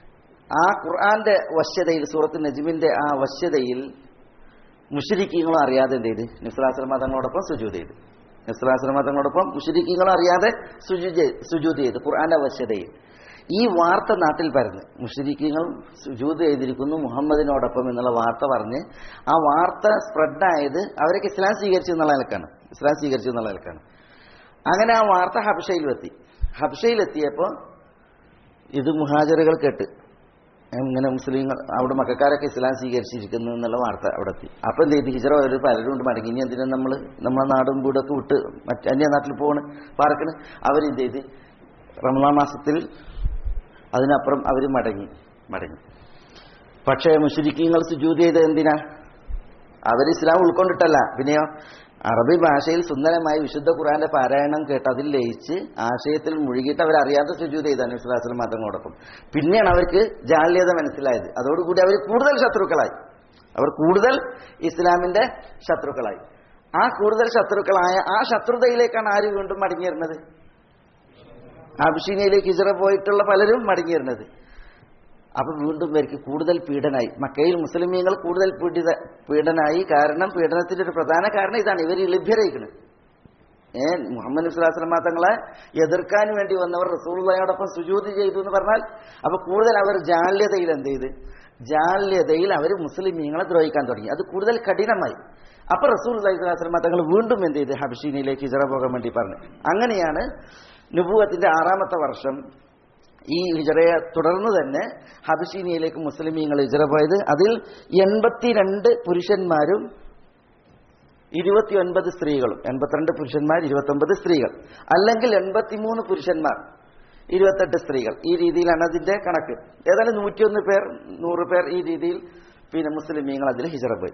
ആ ഖുർആന്റെ വശ്യതയിൽ സൂറത്ത് നജ്മിന്റെ ആ വശ്യതയിൽ മുഷരിക്കീങ്ങളും അറിയാതെ എന്ത് ചെയ്ത് നിസ്ലാസ്ലമ തങ്ങളോടൊപ്പം സുജൂത് ചെയ്ത് നിസ്ലാസ്ലമ തങ്ങളോടൊപ്പം മുഷരിക്കീങ്ങളും അറിയാതെ സുജൂത് ചെയ്ത് ഖുർആന്റെ വശ്യതയിൽ ഈ വാർത്ത നാട്ടിൽ പരന്ന് മുഷരിക്കീങ്ങൾ സുജൂത് ചെയ്തിരിക്കുന്നു മുഹമ്മദിനോടൊപ്പം എന്നുള്ള വാർത്ത പറഞ്ഞ് ആ വാർത്ത സ്പ്രെഡായത് അവരൊക്കെ ഇസ്ലാം സ്വീകരിച്ചു എന്നുള്ള നിലക്കാണ് ഇസ്ലാം സ്വീകരിച്ചു എന്നുള്ള നിലക്കാണ് അങ്ങനെ ആ വാർത്ത ഹബ്ഷയിലെത്തി ഹബ്ഷയിലെത്തിയപ്പോൾ ഇത് മുഹാജറുകൾ കേട്ട് ഇങ്ങനെ മുസ്ലിങ്ങൾ അവിടെ മക്കാരൊക്കെ ഇസ്ലാം സ്വീകരിച്ചിരിക്കുന്നു എന്നുള്ള വാർത്ത അവിടെ എത്തി അപ്പം എന്ത് ചെയ്ത് ഹിജറ ഒരു പലരും കൊണ്ട് മടങ്ങി ഇനി എന്തിനാ നമ്മൾ നമ്മളെ നാടും വീടൊക്കെ വിട്ട് മറ്റ് അന്യ നാട്ടിൽ പോകണ് പാർക്കണ് അവരെന്ത് ചെയ്ത് റമദാൻ മാസത്തിൽ അതിനപ്പുറം അവർ മടങ്ങി മടങ്ങി പക്ഷേ മുഷരിക്കീങ്ങൾ സുജൂത് ചെയ്ത് എന്തിനാ അവർ ഇസ്ലാം ഉൾക്കൊണ്ടിട്ടല്ല പിന്നെയോ അറബി ഭാഷയിൽ സുന്ദരമായി വിശുദ്ധ ഖുറാന്റെ പാരായണം കേട്ട് അതിൽ ലയിച്ച് ആശയത്തിൽ മുഴുകിയിട്ട് അവരറിയാതെ സുജൂത് ചെയ്താണ് വിശ്വാസത്തിൽ മതങ്ങളോടൊപ്പം പിന്നെയാണ് അവർക്ക് ജാള്യത മനസ്സിലായത് അതോടുകൂടി അവർ കൂടുതൽ ശത്രുക്കളായി അവർ കൂടുതൽ ഇസ്ലാമിന്റെ ശത്രുക്കളായി ആ കൂടുതൽ ശത്രുക്കളായ ആ ശത്രുതയിലേക്കാണ് ആര് വീണ്ടും മടങ്ങിയിരുന്നത് അബിഷീനയിലേക്ക് ഹിജറ പോയിട്ടുള്ള പലരും മടങ്ങിയിരുന്നത് അപ്പൊ വീണ്ടും ഇവർക്ക് കൂടുതൽ പീഡനായി മക്കയിൽ മുസ്ലിമീങ്ങൾ കൂടുതൽ പീഡിത പീഡനായി കാരണം പീഡനത്തിന്റെ ഒരു പ്രധാന കാരണം ഇതാണ് ഇവർ ലഭ്യരായിക്കുന്നത് ഏ മുഹമ്മദ് സുലാസ്ലമ തങ്ങളെ എതിർക്കാൻ വേണ്ടി വന്നവർ റസൂള്ളയോടൊപ്പം സുജൂതി ചെയ്തു എന്ന് പറഞ്ഞാൽ അപ്പൊ കൂടുതൽ അവർ ജാല്യതയിൽ എന്ത് ചെയ്ത് ജാല്യതയിൽ അവർ മുസ്ലിമീങ്ങളെ ദ്രോഹിക്കാൻ തുടങ്ങി അത് കൂടുതൽ കഠിനമായി അപ്പൊ റസൂൽ അലൈഹിസ്ലാസ്ലമ തങ്ങൾ വീണ്ടും എന്ത് ചെയ്ത് ഹബിഷീനയിലേക്ക് ഹിജറ പോകാൻ വേണ്ടി പറഞ്ഞു അങ്ങനെയാണ് നുബൂവത്തിന്റെ ആറാമത്തെ വർഷം ഈ ഹിജറയെ തുടർന്ന് തന്നെ ഹബിഷീനിയയിലേക്ക് മുസ്ലിമീങ്ങൾ ഹിജറ പോയത് അതിൽ എൺപത്തിരണ്ട് പുരുഷന്മാരും ഇരുപത്തിയൊൻപത് സ്ത്രീകളും എൺപത്തിരണ്ട് പുരുഷന്മാർ ഇരുപത്തൊമ്പത് സ്ത്രീകൾ അല്ലെങ്കിൽ എൺപത്തിമൂന്ന് പുരുഷന്മാർ ഇരുപത്തെട്ട് സ്ത്രീകൾ ഈ രീതിയിലാണ് അതിന്റെ കണക്ക് ഏതായാലും നൂറ്റിയൊന്ന് പേർ നൂറ് പേർ ഈ രീതിയിൽ പിന്നെ മുസ്ലിമീങ്ങൾ അതിൽ ഹിജറ പോയി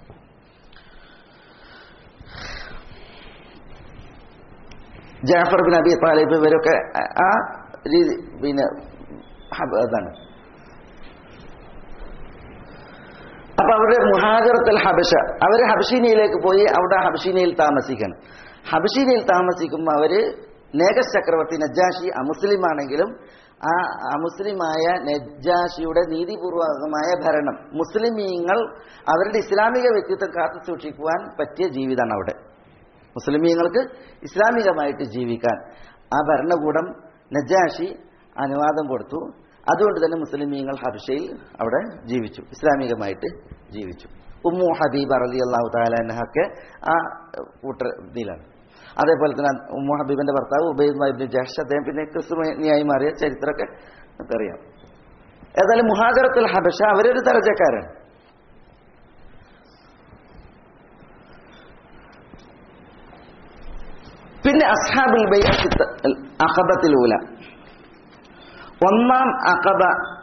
ജാഫർ ബിൻ അബി താലിബ് ഇവരൊക്കെ ആ രീതി പിന്നെ അതാണ് അപ്പൊ അവരുടെ മുഹാജറത്തുൽ ഹബഷ അവര് ഹബഷീനയിലേക്ക് പോയി അവിടെ ഹബഷീനയിൽ താമസിക്കണം ഹബഷീനയിൽ താമസിക്കുമ്പോൾ അവര് നേഗസ് ചക്രവർത്തി നജ്ജാഷി അമുസ്ലിമാണെങ്കിലും ആ അമുസ്ലിമായ നജ്ജാഷിയുടെ നീതിപൂർവകമായ ഭരണം മുസ്ലിമീങ്ങൾ അവരുടെ ഇസ്ലാമിക വ്യക്തിത്വം കാത്തു സൂക്ഷിക്കുവാൻ പറ്റിയ ജീവിതമാണ് അവിടെ മുസ്ലിമീങ്ങൾക്ക് ഇസ്ലാമികമായിട്ട് ജീവിക്കാൻ ആ ഭരണകൂടം നജാഷി അനുവാദം കൊടുത്തു അതുകൊണ്ട് തന്നെ മുസ്ലിമീങ്ങൾ ഹർഷയിൽ അവിടെ ജീവിച്ചു ഇസ്ലാമികമായിട്ട് ജീവിച്ചു ഉമ്മു ഹബീബ് അറലി അള്ളാഹു താലൊക്കെ ആ കൂട്ടത്തിലാണ് അതേപോലെ തന്നെ ഉമ്മു ഹബീബിന്റെ ഭർത്താവ് ഉബൈദ് ജഹ്ഷ് അദ്ദേഹം പിന്നെ ക്രിസ്തുനിയായി മാറിയ ചരിത്രമൊക്കെ നമുക്കറിയാം ഏതായാലും മുഹാജറത്തുൽ ഹബഷ അവരൊരു ദർജക്കാരാണ് പിന്നെ അസ്ഹാബുൽ അഖബത്തിലൂല ഒന്നാം അഖബ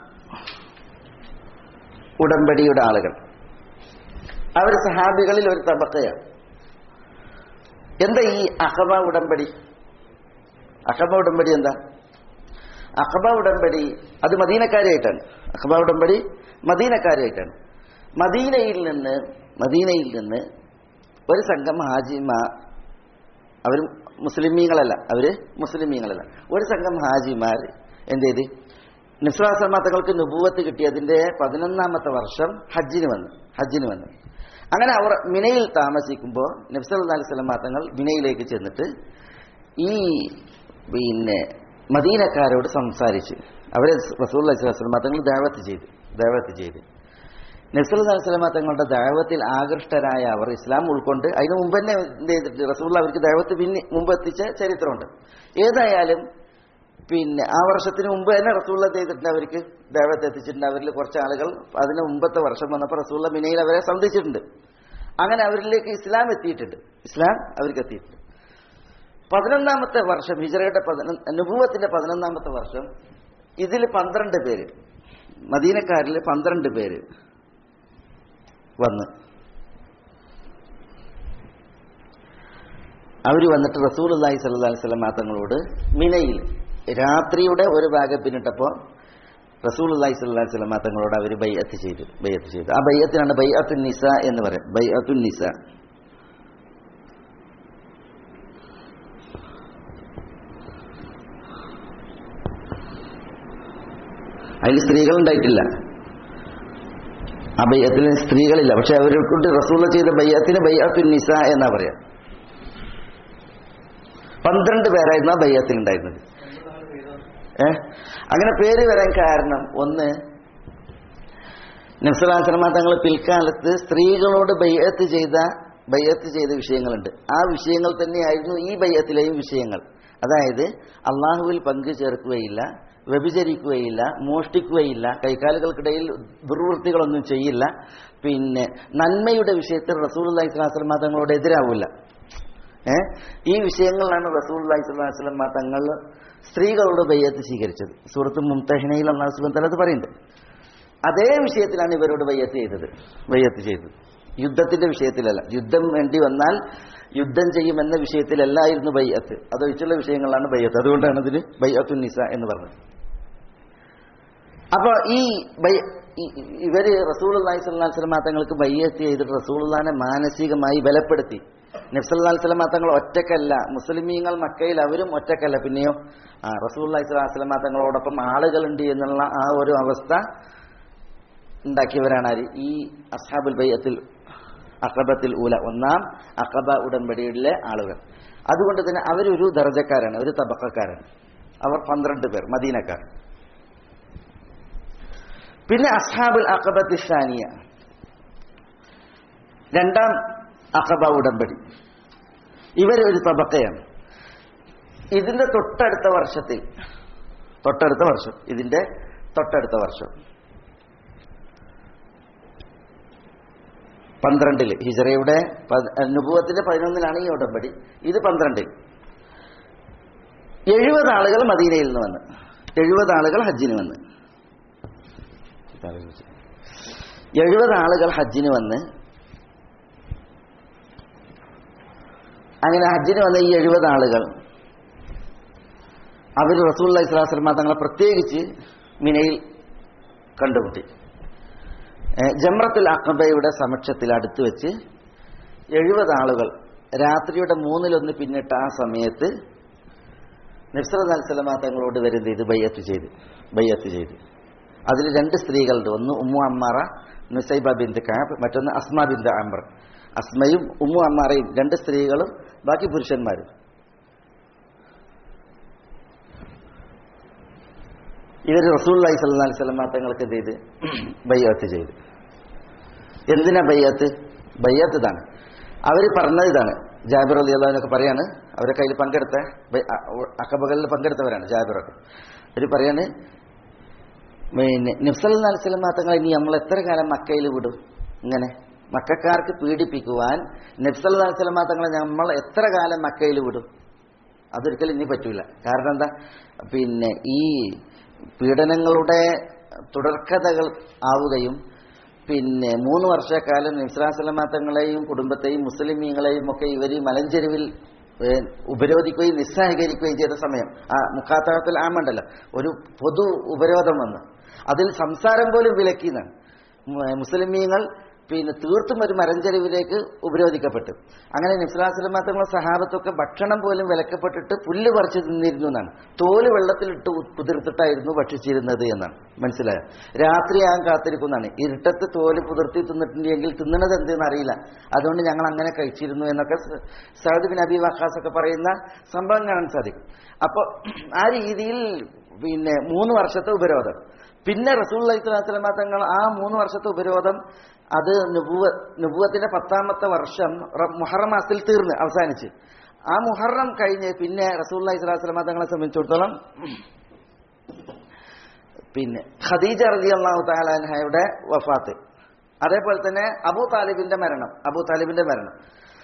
ഉടമ്പടിയുടെ ആളുകൾ അവർ സഹാബികളിൽ ഒരു തബക്കയാണ് എന്താ ഈ അഖബ ഉടമ്പടി അഖബ ഉടമ്പടി എന്താ അഖബ ഉടമ്പടി അത് മദീനക്കാരായിട്ടാണ് അഖബ ഉടമ്പടി മദീനക്കാരായിട്ടാണ് മദീനയിൽ നിന്ന് മദീനയിൽ നിന്ന് ഒരു സംഘം ഹാജിമാർ അവർ മുസ്ലിമീങ്ങളല്ല അവര് മുസ്ലിമീങ്ങളല്ല ഒരു സംഘം ഹാജിമാർ എന്ത് ചെയ്ത് നിസ്ലാസമ തങ്ങൾക്ക് നുപൂവത്ത് കിട്ടിയതിന്റെ പതിനൊന്നാമത്തെ വർഷം ഹജ്ജിന് വന്നു ഹജ്ജിന് വന്നു അങ്ങനെ അവർ മിനയിൽ താമസിക്കുമ്പോൾ നബ്സൽ അലിസ്ലാം തങ്ങൾ മിനയിലേക്ക് ചെന്നിട്ട് ഈ പിന്നെ മദീനക്കാരോട് സംസാരിച്ച് അവരെ റസൂൽ അലൈഹിസ്ലാം തങ്ങൾ ദാവത്ത് ചെയ്തു ദാവത്ത് ചെയ്ത് നബ്സൽ അലിസ്ലാം തങ്ങളുടെ ദൈവത്തിൽ ആകൃഷ്ടരായ അവർ ഇസ്ലാം ഉൾക്കൊണ്ട് അതിന് മുമ്പ് തന്നെ എന്ത് ചെയ്തിട്ട് റസൂൽ അവർക്ക് ദൈവത്ത് പിന്നെ മുമ്പ് എത്തിച്ച ചരിത്രമുണ്ട് ഏതായാലും പിന്നെ ആ വർഷത്തിന് മുമ്പ് തന്നെ റസൂള്ള ചെയ്തിട്ടുണ്ട് അവർക്ക് ദൈവത്തെ എത്തിച്ചിട്ടുണ്ട് അവരിൽ കുറച്ച് ആളുകൾ അതിന് മുമ്പത്തെ വർഷം വന്നപ്പോൾ റസൂള്ള മിനയിൽ അവരെ സന്ധിച്ചിട്ടുണ്ട് അങ്ങനെ അവരിലേക്ക് ഇസ്ലാം എത്തിയിട്ടുണ്ട് ഇസ്ലാം അവർക്ക് എത്തിയിട്ടുണ്ട് പതിനൊന്നാമത്തെ വർഷം ഹിജറയുടെ അനുഭവത്തിന്റെ പതിനൊന്നാമത്തെ വർഷം ഇതിൽ പന്ത്രണ്ട് പേര് മദീനക്കാരിൽ പന്ത്രണ്ട് പേര് വന്ന് അവർ വന്നിട്ട് റസൂൽ അള്ളാഹി സല്ലാ വസ്ലം തങ്ങളോട് മിനയിൽ രാത്രിയുടെ ഒരു ഭാഗം പിന്നിട്ടപ്പോൾ റസൂൽ അള്ളാഹി സ്വല്ലാ വസ്ലം തങ്ങളോട് അവർ ബൈഅത്ത് ചെയ്തു ബൈഅത്ത് ചെയ്തു ആ ബൈഅത്തിനാണ് ബൈഅത്തുൻ നിസ എന്ന് പറയും ബൈഅത്തുൻ നിസ അതിൽ സ്ത്രീകൾ ഉണ്ടായിട്ടില്ല ആ ബയ്യത്തിൽ സ്ത്രീകളില്ല പക്ഷെ അവരെ കൊണ്ട് റസൂല ചെയ്ത ബയ്യത്തിന് ബയ്യത്തുൻ നിസ എന്നാ പറയാ പന്ത്രണ്ട് പേരായിരുന്നു ആ ബയ്യത്തിൽ ഉണ്ടായിരുന്നത് ഏ അങ്ങനെ പേര് വരാൻ കാരണം ഒന്ന് നബ്സലാശ്രമ തങ്ങൾ പിൽക്കാലത്ത് സ്ത്രീകളോട് ബയ്യത്ത് ചെയ്ത ബയ്യത്ത് ചെയ്ത വിഷയങ്ങളുണ്ട് ആ വിഷയങ്ങൾ തന്നെയായിരുന്നു ഈ ബയ്യത്തിലെയും വിഷയങ്ങൾ അതായത് അള്ളാഹുവിൽ പങ്കു ചേർക്കുകയില്ല വ്യഭിചരിക്കുകയില്ല മോഷ്ടിക്കുകയില്ല കൈകാലുകൾക്കിടയിൽ ദുർവൃത്തികളൊന്നും ചെയ്യില്ല പിന്നെ നന്മയുടെ വിഷയത്തിൽ റസൂൽ അള്ളഹി സ്വലാസ്ലമ തങ്ങളോട് എതിരാവില്ല ഏ ഈ വിഷയങ്ങളിലാണ് റസൂൽ അള്ളഹി സ്വലാസ്ലമ തങ്ങൾ സ്ത്രീകളോട് ബയ്യത്ത് സ്വീകരിച്ചത് സൂറത്ത് മുംതഹിനയിൽ അള്ളാഹു സുബൻ തല അത് പറയുന്നുണ്ട് അതേ വിഷയത്തിലാണ് ഇവരോട് ബയ്യത്ത് ചെയ്തത് ബയ്യത്ത് ചെയ്തത് യുദ്ധത്തിന്റെ വിഷയത്തിലല്ല യുദ്ധം വേണ്ടി വന്നാൽ യുദ്ധം ചെയ്യുമെന്ന വിഷയത്തിലല്ലായിരുന്നു ബയ്യത്ത് അതൊഴിച്ചുള്ള വിഷയങ്ങളാണ് ബയ്യത്ത് അതുകൊണ്ടാണ് ഇതിന് ബയ്യത്തു നിസ എന്ന് പറഞ്ഞത് അപ്പൊ ഈ ഇവര് റസൂൽ അള്ളാഹി സ്വല്ലാ സ്വലമാ തങ്ങൾക്ക് ബയ്യത്ത് ചെയ്തിട്ട് റസൂൽനെ മാനസികമായി ബലപ്പെടുത്തി നബ്സല്ലാ സ്വലമാ തങ്ങൾ ഒറ്റക്കല്ല മുസ്ലിമീങ്ങൾ മക്കയിൽ അവരും ഒറ്റക്കല്ല പിന്നെയോ ആ റസൂൽ അള്ളാഹി സ്വലാ സ്വലമാ തങ്ങളോടൊപ്പം ആളുകളുണ്ട് എന്നുള്ള ആ ഒരു അവസ്ഥ ഉണ്ടാക്കിയവരാണ് ആര് ഈ അസ്ഹാബുൽ ബയ്യത്തിൽ അഖബത്തിൽ ഊല ഒന്നാം അഖബ ഉടമ്പടിയിലെ ആളുകൾ അതുകൊണ്ട് തന്നെ അവരൊരു ദർജക്കാരാണ് ഒരു തബക്കക്കാരാണ് അവർ പന്ത്രണ്ട് പേർ മദീനക്കാർ പിന്നെ അസ്ഹാബുൽ അഖബത്ത് ഷാനിയ രണ്ടാം അഖബ ഉടമ്പടി ഇവരൊരു തബക്കയാണ് ഇതിന്റെ തൊട്ടടുത്ത വർഷത്തിൽ തൊട്ടടുത്ത വർഷം ഇതിന്റെ തൊട്ടടുത്ത വർഷം പന്ത്രണ്ടില് ഹിജറയുടെ നുപൂവത്തിന്റെ പതിനൊന്നിലാണ് ഈ ഉടമ്പടി ഇത് പന്ത്രണ്ടിൽ എഴുപത് ആളുകൾ മദീനയിൽ നിന്ന് വന്ന് എഴുപത് ആളുകൾ ഹജ്ജിന് വന്ന് എഴുപത് ആളുകൾ ഹജ്ജിന് വന്ന് അങ്ങനെ ഹജ്ജിന് വന്ന ഈ എഴുപത് ആളുകൾ അവർ റസൂള്ള ഇസ്ലാസ്ലമ തങ്ങളെ പ്രത്യേകിച്ച് മിനയിൽ കണ്ടുമുട്ടി ഏ, ജംറത്തുൽ അഖബയുടെ സമക്ഷത്തിൽ അടുത്ത് വെച്ച് എഴുപത് ആളുകൾ രാത്രിയുടെ മൂന്നിലൊന്ന് പിന്നിട്ട ആ സമയത്ത് നബ്സറത് അൽസലമ തങ്ങളോട് വരുന്നത് ഇത് ബയ്യത്ത് ചെയ്ത് ബയ്യത്ത് ചെയ്ത് അതിൽ രണ്ട് സ്ത്രീകളുണ്ട് ഒന്ന് Ummu Ammara Nusaiba bint Kab മറ്റൊന്ന് അസ്മ ബിന്ദ് അംബർ അസ്മയും ഉമ്മു അമ്മാറയും രണ്ട് സ്ത്രീകളും ബാക്കി പുരുഷന്മാരും ഇവർ റസൂള്ളി സല്ലാ സ്വലമ തങ്ങൾക്ക് എന്ത് ചെയ്ത് ബയ്യത്ത് ചെയ്ത് എന്തിനാ ബയ്യത്ത് ബയ്യത്ത് ഇതാണ് അവർ പറഞ്ഞത് ഇതാണ് ജാബിർ അലി അള്ളഹാനൊക്കെ പറയാണ് അവരെ കയ്യിൽ പങ്കെടുത്ത ബൈ- അ- അക്കബകളിൽ പങ്കെടുത്തവരാണ് ജാബിറൊക്കെ അവർ പറയാണ് പിന്നെ നിഫ്സൽ അലിസ്ലം തങ്ങളെ ഇനി നമ്മൾ എത്ര കാലം മക്കയിൽ വിടും ഇങ്ങനെ മക്കാർക്ക് പീഡിപ്പിക്കുവാൻ നബ്സൽ അലിസ്ലം തങ്ങളെ നമ്മൾ എത്ര കാലം മക്കയിൽ വിടും അതൊരിക്കലും ഇനി പറ്റൂല കാരണം എന്താ പിന്നെ ഈ പീഡനങ്ങളുടെ തുടർക്കഥകൾ ആവുകയും പിന്നെ മൂന്ന് വർഷക്കാലം നിസ്ലാസലമ തങ്ങളെയും കുടുംബത്തെയും മുസ്ലിമീങ്ങളെയും ഒക്കെ ഇവർ മലഞ്ചെരുവിൽ ഏഹ്, ഉപരോധിക്കുകയും നിസ്സഹകരിക്കുകയും ചെയ്ത സമയം ആ മുഖാത്തകത്തിൽ ആമണ്ടല്ലോ ഒരു പൊതു ഉപരോധം വന്ന് അതിൽ സംസാരം പോലും വിലക്കിയെന്നാണ് മു- മുസ്ലിമീങ്ങൾ പിന്നെ തീർത്തും ഒരു മരഞ്ചെരുവിലേക്ക് ഉപരോധിക്കപ്പെട്ടു അങ്ങനെ നിസ്ലാസ്ലമ തങ്ങളെ സഹാബത്തൊക്കെ ഭക്ഷണം പോലും വിലക്കപ്പെട്ടിട്ട് പുല്ല് പറിച്ച് തിന്നിരുന്നു എന്നാണ് തോല് വെള്ളത്തിലിട്ട് ഉ- കുതിർത്തിട്ടായിരുന്നു ഭക്ഷിച്ചിരുന്നത് എന്നാണ് മനസ്സിലായോ രാത്രിയാകാൻ കാത്തിരിക്കുന്നതാണ് ഇരുട്ടത്ത് തോല് പുതിർത്തി തിന്നിട്ടുണ്ടെങ്കിൽ തിന്നണത് എന്തെന്ന് അറിയില്ല അതുകൊണ്ട് ഞങ്ങൾ അങ്ങനെ കഴിച്ചിരുന്നു എന്നൊക്കെ സ- സഅദ് ബിൻ അബി വഖാസ് ഒക്കെ പറയുന്ന സംഭവം കാണാൻ സാധിക്കും അപ്പോൾ ആ രീതിയിൽ പിന്നെ മൂന്ന് വർഷത്തെ ഉപരോധം പിന്നെ റസൂൽ അലൈഹിസ്ലാമ തങ്ങൾ ആ മൂന്ന് വർഷത്തെ ഉപരോധം അത് നുബുവ നുബുവത്തിന്റെ പത്താമത്തെ വർഷം റ- മുഹറം മാസത്തിൽ തീർന്ന് അവസാനിച്ച് ആ മുഹറം കഴിഞ്ഞ് പിന്നെ റസൂൽ അലൈഹിസ്ലാമ തങ്ങളെ സംബന്ധിച്ചിടത്തോളം പിന്നെ ഖദീജ റതി അള്ളാഹു താലാൻഹയുടെ വഫാത്ത് അതേപോലെ തന്നെ അബൂ താലിബിന്റെ മരണം അബൂ താലിബിന്റെ മരണം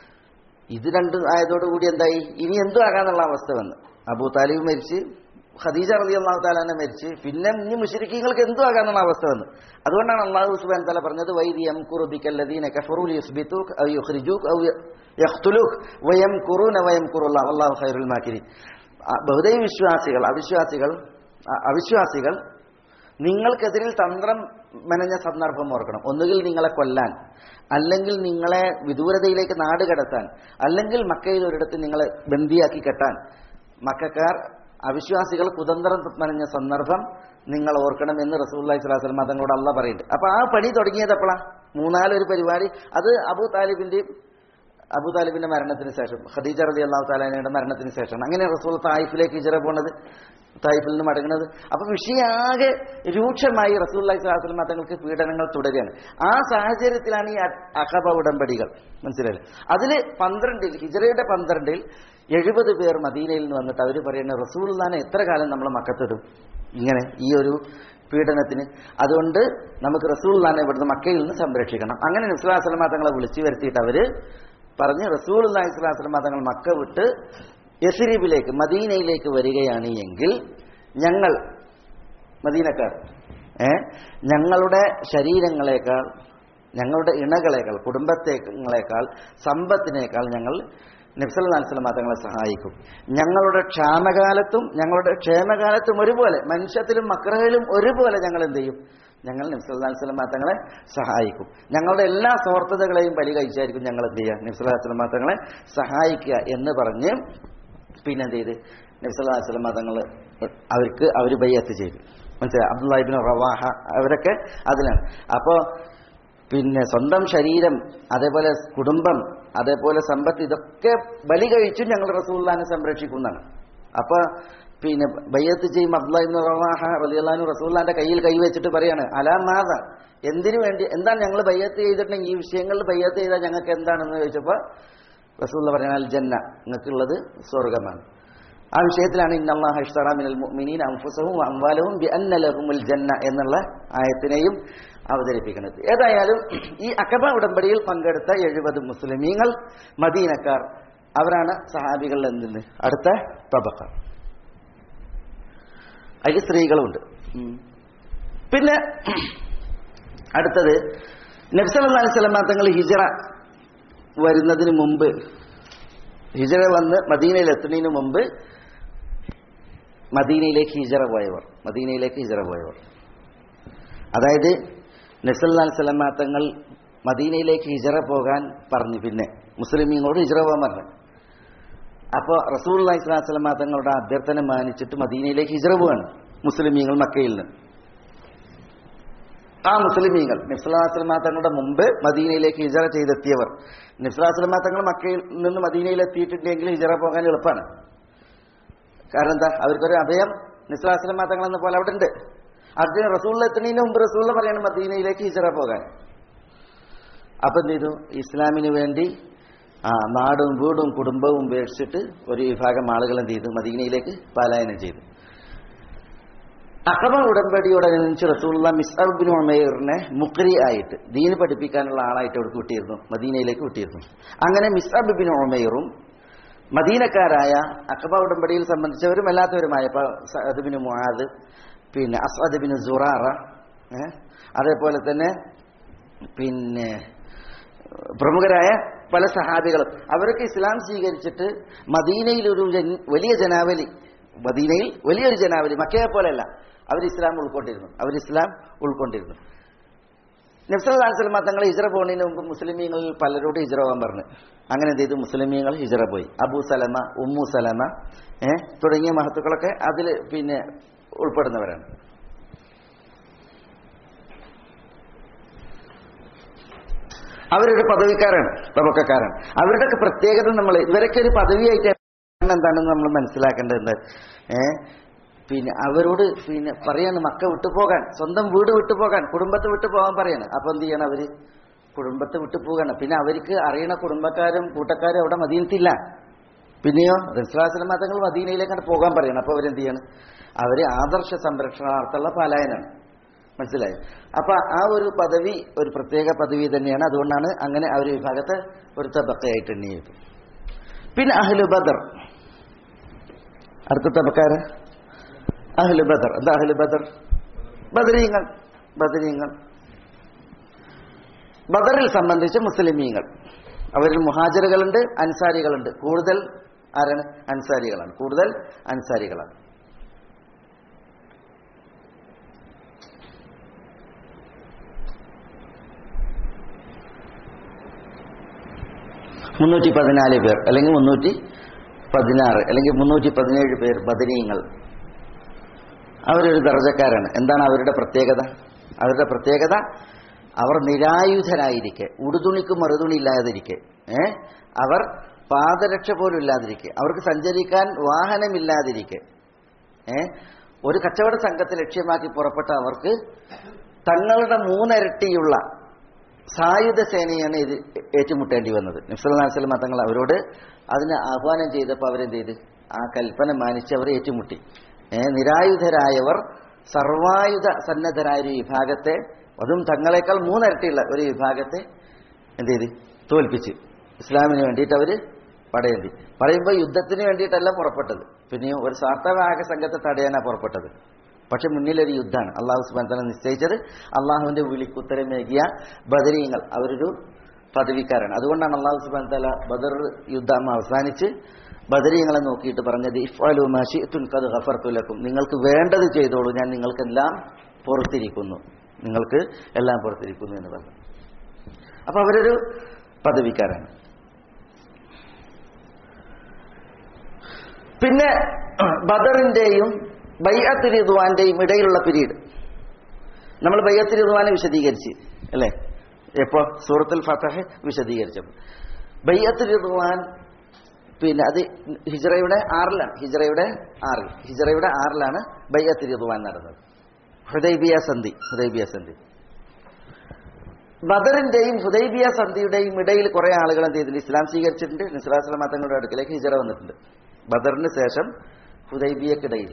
ഇത് രണ്ടും ആയതോടുകൂടി എന്തായി ഇനി എന്തു ആകാന്നുള്ള അവസ്ഥ വന്ന് അബൂ താലിബ് മരിച്ച് ഖദീജ റതി അള്ളാഹു താലാനെ മരിച്ച് പിന്നെ ഇനി മുഷരിക്കങ്ങൾക്ക് എന്തു ആകാന്നുള്ള അവസ്ഥ വന്ന് അതുകൊണ്ടാണ് അള്ളാഹു സുബാൻ തല പറഞ്ഞത് വൈദി എം കുറുബിക്കല്ലദീന കഫറൂൽ യുസ്ബിതൂക് ഔ യുഖ്രിജൂക് ഔ യഖ്തുലൂക് വയം കുറൂന വയം കുറുള്ള അള്ളാഹു ഖൈറുൽ മാക്കിരി ബഹുദൈവ വിശ്വാസികൾ അവിശ്വാസികൾ അ- അവിശ്വാസികൾ നിങ്ങൾക്കെതിരിൽ തന്ത്രം മെനഞ്ഞ സന്ദർഭം ഓർക്കണം ഒന്നുകിൽ നിങ്ങളെ കൊല്ലാൻ അല്ലെങ്കിൽ നിങ്ങളെ വിദൂരതയിലേക്ക് നാട് കടത്താൻ അല്ലെങ്കിൽ മക്കയിൽ ഒരിടത്ത് നിങ്ങളെ ബന്ദിയാക്കി കെട്ടാൻ മക്കാർ അവിശ്വാസികൾ കുതന്ത്രം മെനഞ്ഞ സന്ദർഭം നിങ്ങൾ ഓർക്കണം എന്ന് റസൂല്ലായി സ്വലാസ്ലം തങ്ങളോട് അല്ല പറയുന്നുണ്ട് അപ്പൊ ആ പണി തുടങ്ങിയത് എപ്പോഴാ മൂന്നാലൊരു പരിപാടി അത് അബൂ താലിബിന്റെയും അബൂ താലിബിന്റെ മരണത്തിന് ശേഷം ഖദീജ റതി അള്ളാഹു താലാനയുടെ മരണത്തിന് ശേഷം അങ്ങനെ റസൂൽ തായിഫിലേക്ക് ഹിജറ പോണത് തായിഫിൽ നിന്ന് മടങ്ങുന്നത് അപ്പൊ വിഷയാകെ രൂക്ഷമായി റസൂല്ലായി സ്വലാസ്ലം തങ്ങൾക്ക് പീഡനങ്ങൾ തുടരുകയാണ് ആ സാഹചര്യത്തിലാണ് ഈ അ- അഖബ ഉടമ്പടികൾ മനസ്സിലായില്ലേ അതില് പന്ത്രണ്ടിൽ ഹിജറയുടെ പന്ത്രണ്ടിൽ എഴുപത് പേർ മദീനയിൽ നിന്ന് വന്നിട്ട് അവർ പറയുന്നത് റസൂൽദാനെ എത്ര കാലം നമ്മൾ മക്കത്തിടും ഇങ്ങനെ ഈ ഒരു പീഡനത്തിന് അതുകൊണ്ട് നമുക്ക് റസൂൽദാനെ ഇവിടുന്ന് മക്കയിൽ നിന്ന് സംരക്ഷിക്കണം അങ്ങനെ നിസ്ലാസ്ലമ തങ്ങളെ വിളിച്ചു വരുത്തിയിട്ട് അവര് പറഞ്ഞ് റസൂൽ ഇസ്ലാസ്ലമ തങ്ങൾ മക്ക വിട്ട് യസിരിബിലേക്ക് മദീനയിലേക്ക് വരികയാണ് എങ്കിൽ ഞങ്ങൾ മദീനക്കാർ ഏ ഞങ്ങളുടെ ശരീരങ്ങളെക്കാൾ ഞങ്ങളുടെ ഇണകളെക്കാൾ കുടുംബത്തെങ്ങളെക്കാൾ സമ്പത്തിനേക്കാൾ ഞങ്ങൾ നബ്സൽ നാൽസലമ തങ്ങളെ സഹായിക്കും ഞങ്ങളുടെ ക്ഷാമകാലത്തും ഞങ്ങളുടെ ക്ഷേമകാലത്തും ഒരുപോലെ മനുഷ്യത്തിലും മക്രയിലും ഒരുപോലെ ഞങ്ങൾ എന്ത് ചെയ്യും ഞങ്ങൾ നബ്സൽ നാൽസലമ തങ്ങളെ സഹായിക്കും ഞങ്ങളുടെ എല്ലാ സ്വാർത്ഥതകളെയും ബലി കഴിച്ചായിരിക്കും ഞങ്ങൾ എന്ത് ചെയ്യുക നബ്സൽ നാൽസലമ തങ്ങളെ സഹായിക്കുക എന്ന് പറഞ്ഞ് പിന്നെ എന്ത് ചെയ്ത് നബ്സല്ലാ വസ്ലമ തങ്ങൾ അവർക്ക് അവർ ബയ്യത്ത് ചെയ്തു മനസ്സിലായി അബ്ദുല്ലാഹിബിൻ റവാഹ അവരൊക്കെ അതിലാണ് അപ്പോൾ പിന്നെ സ്വന്തം ശരീരം അതേപോലെ കുടുംബം അതേപോലെ സമ്പത്ത് ഇതൊക്കെ ബലി കഴിച്ചും ഞങ്ങൾ റസൂല്ലാനെ സംരക്ഷിക്കുന്നതാണ് അപ്പൊ പിന്നെ ബയ്യത്ത് ചെയ്യും അബ്ദുല്ലാഹിബിൻ റവാഹ റലിയല്ലാനു റസൂല്ലാന്റെ കയ്യിൽ കൈവച്ചിട്ട് പറയാണ് അലാമാത എന്തിനു വേണ്ടി എന്താണ് ഞങ്ങൾ ബയ്യത്ത് ചെയ്തിട്ടുണ്ടെങ്കിൽ ഈ വിഷയങ്ങളിൽ ബയ്യത്ത് ചെയ്താൽ ഞങ്ങൾക്ക് എന്താണെന്ന് ചോദിച്ചപ്പോൾ റസൂല്ല പറഞ്ഞാൽ ജന്ന നിങ്ങൾക്കുള്ളത് സ്വർഗമാണ് ആ വിഷയത്തിലാണ് ഇന്നല്ലാഹ ഇഷ്തറ മിനൽ മുഅ്മിനീന അൻഫുസഹും വഅംവാലഹും ബിഅന്ന ലഹുമുൽ ജന്ന എന്നുള്ള ആയത്തിനെയും അവതരിപ്പിക്കുന്നത് ഏതായാലും ഈ അക്കബ ഉടമ്പടിയിൽ പങ്കെടുത്ത എഴുപത് മുസ്ലിമീങ്ങൾ മദീനക്കാർ അവരാണ് സഹാബികൾ എന്തിന് അടുത്ത തബക്ക അതിൽ സ്ത്രീകളുണ്ട് ഉം. പിന്നെ അടുത്തത് നബ്സല്ലാ സ്വലമ തങ്ങൾ ഹിജറ വരുന്നതിന് മുമ്പ് ഹിജറ വന്ന് മദീനയിൽ എത്തുന്നതിന് മുമ്പ് മദീനയിലേക്ക് ഹിജറ പോയവർ മദീനയിലേക്ക് ഹിജറ പോയവർ അതായത് നസല്ലാൽ സലമ തങ്ങൾ മദീനയിലേക്ക് ഹിജറ പോകാൻ പറഞ്ഞു പിന്നെ മുസ്ലിമീങ്ങളോട് ഹിജറ പോകാൻ പറഞ്ഞു അപ്പോൾ റസൂൽ അലൈഹി സ്വലാസ്ലമ തങ്ങളുടെ അഭ്യർത്ഥന മാനിച്ചിട്ട് മദീനയിലേക്ക് ഹിജറ പോവാണ് മുസ്ലിമീങ്ങൾ മക്കയിൽ നിന്ന് ആ മുസ്ലിമീങ്ങൾ നിഫ്സലാസ്ലമ തങ്ങളുടെ മുമ്പ് മദീനയിലേക്ക് ഹിജറ ചെയ്തെത്തിയവർ നിഫ്സലാസ്ലമ തങ്ങൾ മക്കയിൽ നിന്ന് മദീനയിൽ എത്തിയിട്ടുണ്ടെങ്കിൽ ഹിജറ പോകാൻ എളുപ്പമാണ് കാരണം എന്താ അവർക്കൊരു അഭയം നിസ്ലാസ്ലമ തങ്ങൾ എന്ന പോലെ അവിടെ ഉണ്ട് അതിന് റസൂള്ള എത്തുന്നതിന് മുമ്പ് റസൂള്ള പറയണം മദീനയിലേക്ക് ഹിജറ പോകാൻ അപ്പൊ എന്ത് ചെയ്തു ഇസ്ലാമിന് വേണ്ടി ആ നാടും വീടും കുടുംബവും ഉപേക്ഷിച്ചിട്ട് ഒരു വിഭാഗം ആളുകൾ എന്ത് ചെയ്തു മദീനയിലേക്ക് പലായനം ചെയ്തു അക്കബ ഉടമ്പടിയോടനുബന്ധിച്ച് റസൂള്ള മിസ്അബിൻ ഉമേറിനെ മുക്രി ആയിട്ട് ദീന് പഠിപ്പിക്കാനുള്ള ആളായിട്ട് അവിടെ വിട്ടിരുന്നു മദീനയിലേക്ക് വിട്ടിരുന്നു അങ്ങനെ മിസ്അബിൻ ഉമേറും മദീനക്കാരായ അക്കബ ഉടമ്പടിയിൽ സംബന്ധിച്ചവരും അല്ലാത്തവരുമായ ഇപ്പൊ സഅദ്ബിന് മുആദ് പിന്നെ അസ്അദ്ബിന് സുറാറ ഏ? അതേപോലെ തന്നെ പിന്നെ പ്രമുഖരായ പല സഹാബികളും അവരൊക്കെ ഇസ്ലാം സ്വീകരിച്ചിട്ട് മദീനയിൽ ഒരു ജൻ- വലിയ ജനാവലി മദീനയിൽ വലിയൊരു ജനാവലി മക്കയെ പോലെയല്ല അവർ ഇസ്ലാം ഉൾക്കൊണ്ടിരുന്നു അവർ ഇസ്ലാം ഉൾക്കൊണ്ടിരുന്നു നബ്സല്ലാസ്ലമ തങ്ങൾ ഹിജറ പോകുന്നതിന് മുമ്പ് മുസ്ലിമീങ്ങളിൽ പലരോട് ഹിജറ പോകാൻ പറഞ്ഞു അങ്ങനെ എന്ത് ചെയ്തു മുസ്ലിമീങ്ങൾ ഹിജറ പോയി അബൂ സലമ ഉമ്മു സലമ ഏ തുടങ്ങിയ മഹത്തുക്കളൊക്കെ അതിൽ പിന്നെ ഉൾപ്പെടുന്നവരാണ് അവരൊരു പദവിക്കാരാണ് തബക്കക്കാരാണ് അവരുടെയൊക്കെ പ്രത്യേകത നമ്മൾ ഇവരൊക്കെ ഒരു പദവിയായിട്ട് എന്താണെന്ന് നമ്മൾ മനസ്സിലാക്കേണ്ടത് ഏ പിന്നെ അവരോട് പിന്നെ പറയാണ് മക്ക വിട്ടു പോകാൻ സ്വന്തം വീട് വിട്ടു പോകാൻ കുടുംബത്തെ വിട്ടു പോകാൻ പറയാണ് അപ്പൊ എന്ത് ചെയ്യണം അവര് കുടുംബത്തെ വിട്ടു പോകണം പിന്നെ അവർക്ക് അറിയണ കുടുംബക്കാരും കൂട്ടക്കാരും അവിടെ മദീനത്തില്ല പിന്നെയോ റിസ്ലാസ്ലം മതങ്ങൾ മദീനയിലേക്കാണ് പോകാൻ പറയണം അപ്പൊ അവരെന്ത് ചെയ്യണം അവര് ആദർശ സംരക്ഷണാർത്ഥമുള്ള പലായനാണ് മനസ്സിലായോ അപ്പൊ ആ ഒരു പദവി ഒരു പ്രത്യേക പദവി തന്നെയാണ് അതുകൊണ്ടാണ് അങ്ങനെ ആ ഒരു വിഭാഗത്തെ ഒരു തബക്കയായിട്ട് എണ്ണിയത് പിന്നെ അഹ്ലു ബദർ അടുത്ത തബക്കാര് അഹ്ലു ബദർ എന്താ അഹ്ലു ബദർ ബദരീങ്ങൾ ബദരീങ്ങൾ ബദറിൽ സംബന്ധിച്ച് മുസ്ലിമീങ്ങൾ അവരിൽ മുഹാജറുകളുണ്ട് അൻസാരികളുണ്ട് കൂടുതൽ ആരാണ് അൻസാരികളാണ് കൂടുതൽ അൻസാരികളാണ് മുന്നൂറ്റി പതിനാല് പേർ അല്ലെങ്കിൽ മുന്നൂറ്റി പതിനാറ് അല്ലെങ്കിൽ മുന്നൂറ്റി പതിനേഴ് പേർ ബദരീങ്ങൾ അവരൊരു ദർജക്കാരാണ് എന്താണ് അവരുടെ പ്രത്യേകത അവരുടെ പ്രത്യേകത അവർ നിരായുധരായിരിക്കെ ഉടുതുണിക്ക് മറുതുണി ഇല്ലാതിരിക്കെ ഏ അവർ പാദരക്ഷ പോലും ഇല്ലാതിരിക്കെ അവർക്ക് സഞ്ചരിക്കാൻ വാഹനമില്ലാതിരിക്കെ ഏ ഒരു കച്ചവട സംഘത്തെ ലക്ഷ്യമാക്കി പുറപ്പെട്ട അവർക്ക് തങ്ങളുടെ മൂന്നരട്ടിയുള്ള സായുധ സേനയാണ് ഇത് ഏറ്റുമുട്ടേണ്ടി വന്നത് നബ്സല്ലാസ്ലം തങ്ങൾ അവരോട് അതിന് ആഹ്വാനം ചെയ്തപ്പോൾ അവരെന്ത് ചെയ്ത് ആ കൽപ്പന മാനിച്ച് അവർ ഏറ്റുമുട്ടി ഏ, നിരായുധരായവർ സർവായുധ സന്നദ്ധരായ ഒരു വിഭാഗത്തെ അതും തങ്ങളെക്കാൾ മൂന്നരട്ടിയുള്ള ഒരു വിഭാഗത്തെ എന്ത് ചെയ്ത് തോൽപ്പിച്ച് ഇസ്ലാമിന് വേണ്ടിയിട്ട് അവർ പടയേന്തി പറയുമ്പോൾ യുദ്ധത്തിന് വേണ്ടിയിട്ടല്ല പുറപ്പെട്ടത് പിന്നെയും ഒരു സ്വാർത്ഥവാഹക സംഘത്തെ തടയാനാണ് പുറപ്പെട്ടത് പക്ഷെ മുന്നിലൊരു യുദ്ധമാണ് അള്ളാഹു സുബാൻ തല നിശ്ചയിച്ചത് അള്ളാഹുവിന്റെ വിളിക്കുത്തരമേകിയ ബദരീങ്ങൾ അവരൊരു പദവിക്കാരാണ് അതുകൊണ്ടാണ് അള്ളാഹു സുബാൻ തല ബദർ യുദ്ധം അവസാനിച്ച് ബദരീങ്ങളെ നോക്കിയിട്ട് പറഞ്ഞത് ഇഫ്അലു മാ ശിഅ്തും ഖദ് ഗഫർതു ലക്കും നിങ്ങൾക്ക് വേണ്ടത് ചെയ്തോളൂ ഞാൻ നിങ്ങൾക്കെല്ലാം പുറത്തിരിക്കുന്നു നിങ്ങൾക്ക് എല്ലാം പുറത്തിരിക്കുന്നു എന്ന് പറഞ്ഞു അപ്പൊ അവരൊരു പദവിക്കാരാണ് പിന്നെ ബദറിന്റെയും ബൈഅത്ത് റിദ്വാന്റെയും ഇടയിലുള്ള പിരീഡ് നമ്മൾ ബൈഅത്ത് റിദ്വാനെ വിശദീകരിച്ച് അല്ലേ എപ്പോ സൂറത്തുൽ ഫതഹ് വിശദീകരിച്ചപ്പോൾ ബൈഅത്ത് റിദ്വാൻ പിന്നെ അത് ഹിജറയുടെ ആറിലാണ് ഹിജറയുടെ ആറിൽ ഹിജറയുടെ ആറിലാണ് ബൈഅത്ത് റിദ്വാൻ നടന്നത് ഹുദൈബിയ സന്ധി ഹുദൈബിയ സന്ധി ബദറിന്റെയും ഹുദൈബിയ സന്ധിയുടെയും ഇടയിൽ കുറെ ആളുകൾ എന്ത് ചെയ്തിട്ടുണ്ട് ഇസ്ലാം സ്വീകരിച്ചിട്ടുണ്ട് നിസ്ലാസ്ലാം തങ്ങളുടെ അടുക്കലേക്ക് ഹിജറ വന്നിട്ടുണ്ട് ബദറിന് ശേഷം ഹുദൈബിയക്കിടയിൽ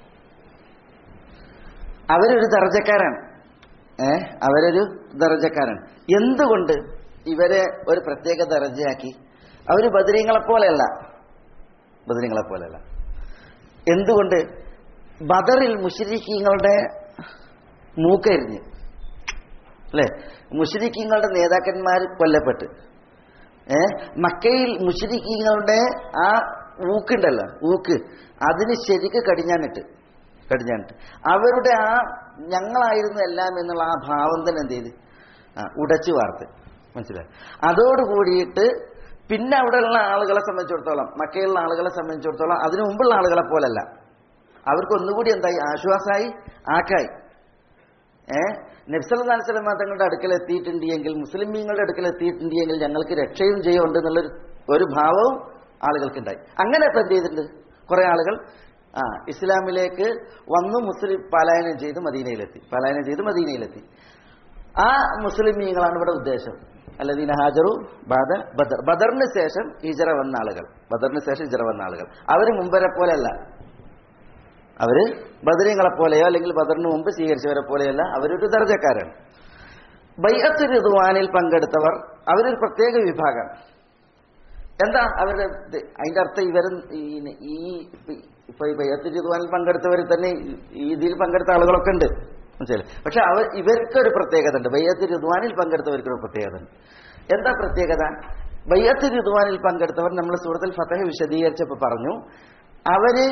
അവരൊരു ദർജക്കാരാണ് ഏ അവരൊരു ദർജക്കാരാണ് എന്തുകൊണ്ട് ഇവരെ ഒരു പ്രത്യേക ദർജയാക്കി അവർ ബദരീങ്ങളെ പോലെയല്ല ബദരീങ്ങളെ പോലെയല്ല എന്തുകൊണ്ട് ബദറിൽ മുഷരിക്കീങ്ങളുടെ മൂക്കരിഞ്ഞ് അല്ലെ മുഷരിക്കീങ്ങളുടെ നേതാക്കന്മാർ കൊല്ലപ്പെട്ട് ഏ മക്കയിൽ മുഷരിക്കീങ്ങളുടെ ആ ഊക്കുണ്ടല്ലോ ഊക്ക് അതിന് ശരിക്ക് കടിഞ്ഞാനിട്ട് കടിഞ്ഞാണിട്ട് അവരുടെ ആ ഞങ്ങളായിരുന്നു എല്ലാം എന്നുള്ള ആ ഭാവം തന്നെ എന്ത് ചെയ്ത് ആ ഉടച്ചു വാർത്ത് മനസ്സിലായി അതോടുകൂടിയിട്ട് പിന്നെ അവിടെയുള്ള ആളുകളെ സംബന്ധിച്ചിടത്തോളം മക്കയിലുള്ള ആളുകളെ സംബന്ധിച്ചിടത്തോളം അതിനു മുമ്പുള്ള ആളുകളെ പോലല്ല അവർക്ക് ഒന്നുകൂടി എന്തായി ആശ്വാസമായി ആക്കായി ഏ നബ്സല്ലാസ്ലമ തങ്ങളുടെ അടുക്കൽ എത്തിയിട്ടുണ്ടെങ്കിൽ മുസ്ലിമീങ്ങളുടെ അടുക്കൽ എത്തിയിട്ടുണ്ടെങ്കിൽ ഞങ്ങൾക്ക് രക്ഷയും ചെയ്യുന്നുണ്ട് എന്നുള്ളൊരു ഒരു ഭാവവും ആളുകൾക്കുണ്ടായി അങ്ങനെ ഇപ്പം എന്ത് ചെയ്തിട്ടുണ്ട് കുറെ ആളുകൾ ആ ഇസ്ലാമിലേക്ക് വന്നു മുസ്ലിം പലായനം ചെയ്ത് മദീനയിലെത്തി പലായനം ചെയ്ത് മദീനയിലെത്തി ആ മുസ്ലിമീങ്ങളാണ് ഇവിടെ ഉദ്ദേശം അല്ലദീന ഹാജറു ബാദ ബദർ ബദറിന് ശേഷം ഹിജറ വന്ന ആളുകൾ ബദറിന് ശേഷം ഹിജറ വന്ന ആളുകൾ അവർ മുമ്പരെ പോലെയല്ല അവര് ബദരീങ്ങളെ പോലെയോ അല്ലെങ്കിൽ ബദറിന് മുമ്പ് സ്വീകരിച്ചവരെ പോലെയല്ല അവരൊരു ദർജക്കാരാണ് ബൈഅത്ത് ഋതുവാനിൽ പങ്കെടുത്തവർ അവരൊരു പ്രത്യേക വിഭാഗം എന്താ അവരുടെ ഇത്? അതിന്റെ അർത്ഥം ഇവരും ഈ- ഈ ഇപ്പൊ ഈ ബൈഅത്ത് ഋതുവാനിൽ പങ്കെടുത്തവർ തന്നെ ഈ ഇതിൽ പങ്കെടുത്ത ആളുകളൊക്കെ ഉണ്ട് മനസ്സിലായി പക്ഷെ അവർ ഇവർക്കൊരു പ്രത്യേകത ഉണ്ട് ബയ്യത്ത് ഋതുവാനിൽ പങ്കെടുത്തവർക്കൊരു പ്രത്യേകത ഉണ്ട് എന്താ പ്രത്യേകത ബയ്യത്ത് ഋതുവാനിൽ പങ്കെടുത്തവർ നമ്മൾ സൂറത്തിൽ ഫത്തഹ് വിശദീകരിച്ചപ്പോൾ പറഞ്ഞു അവര്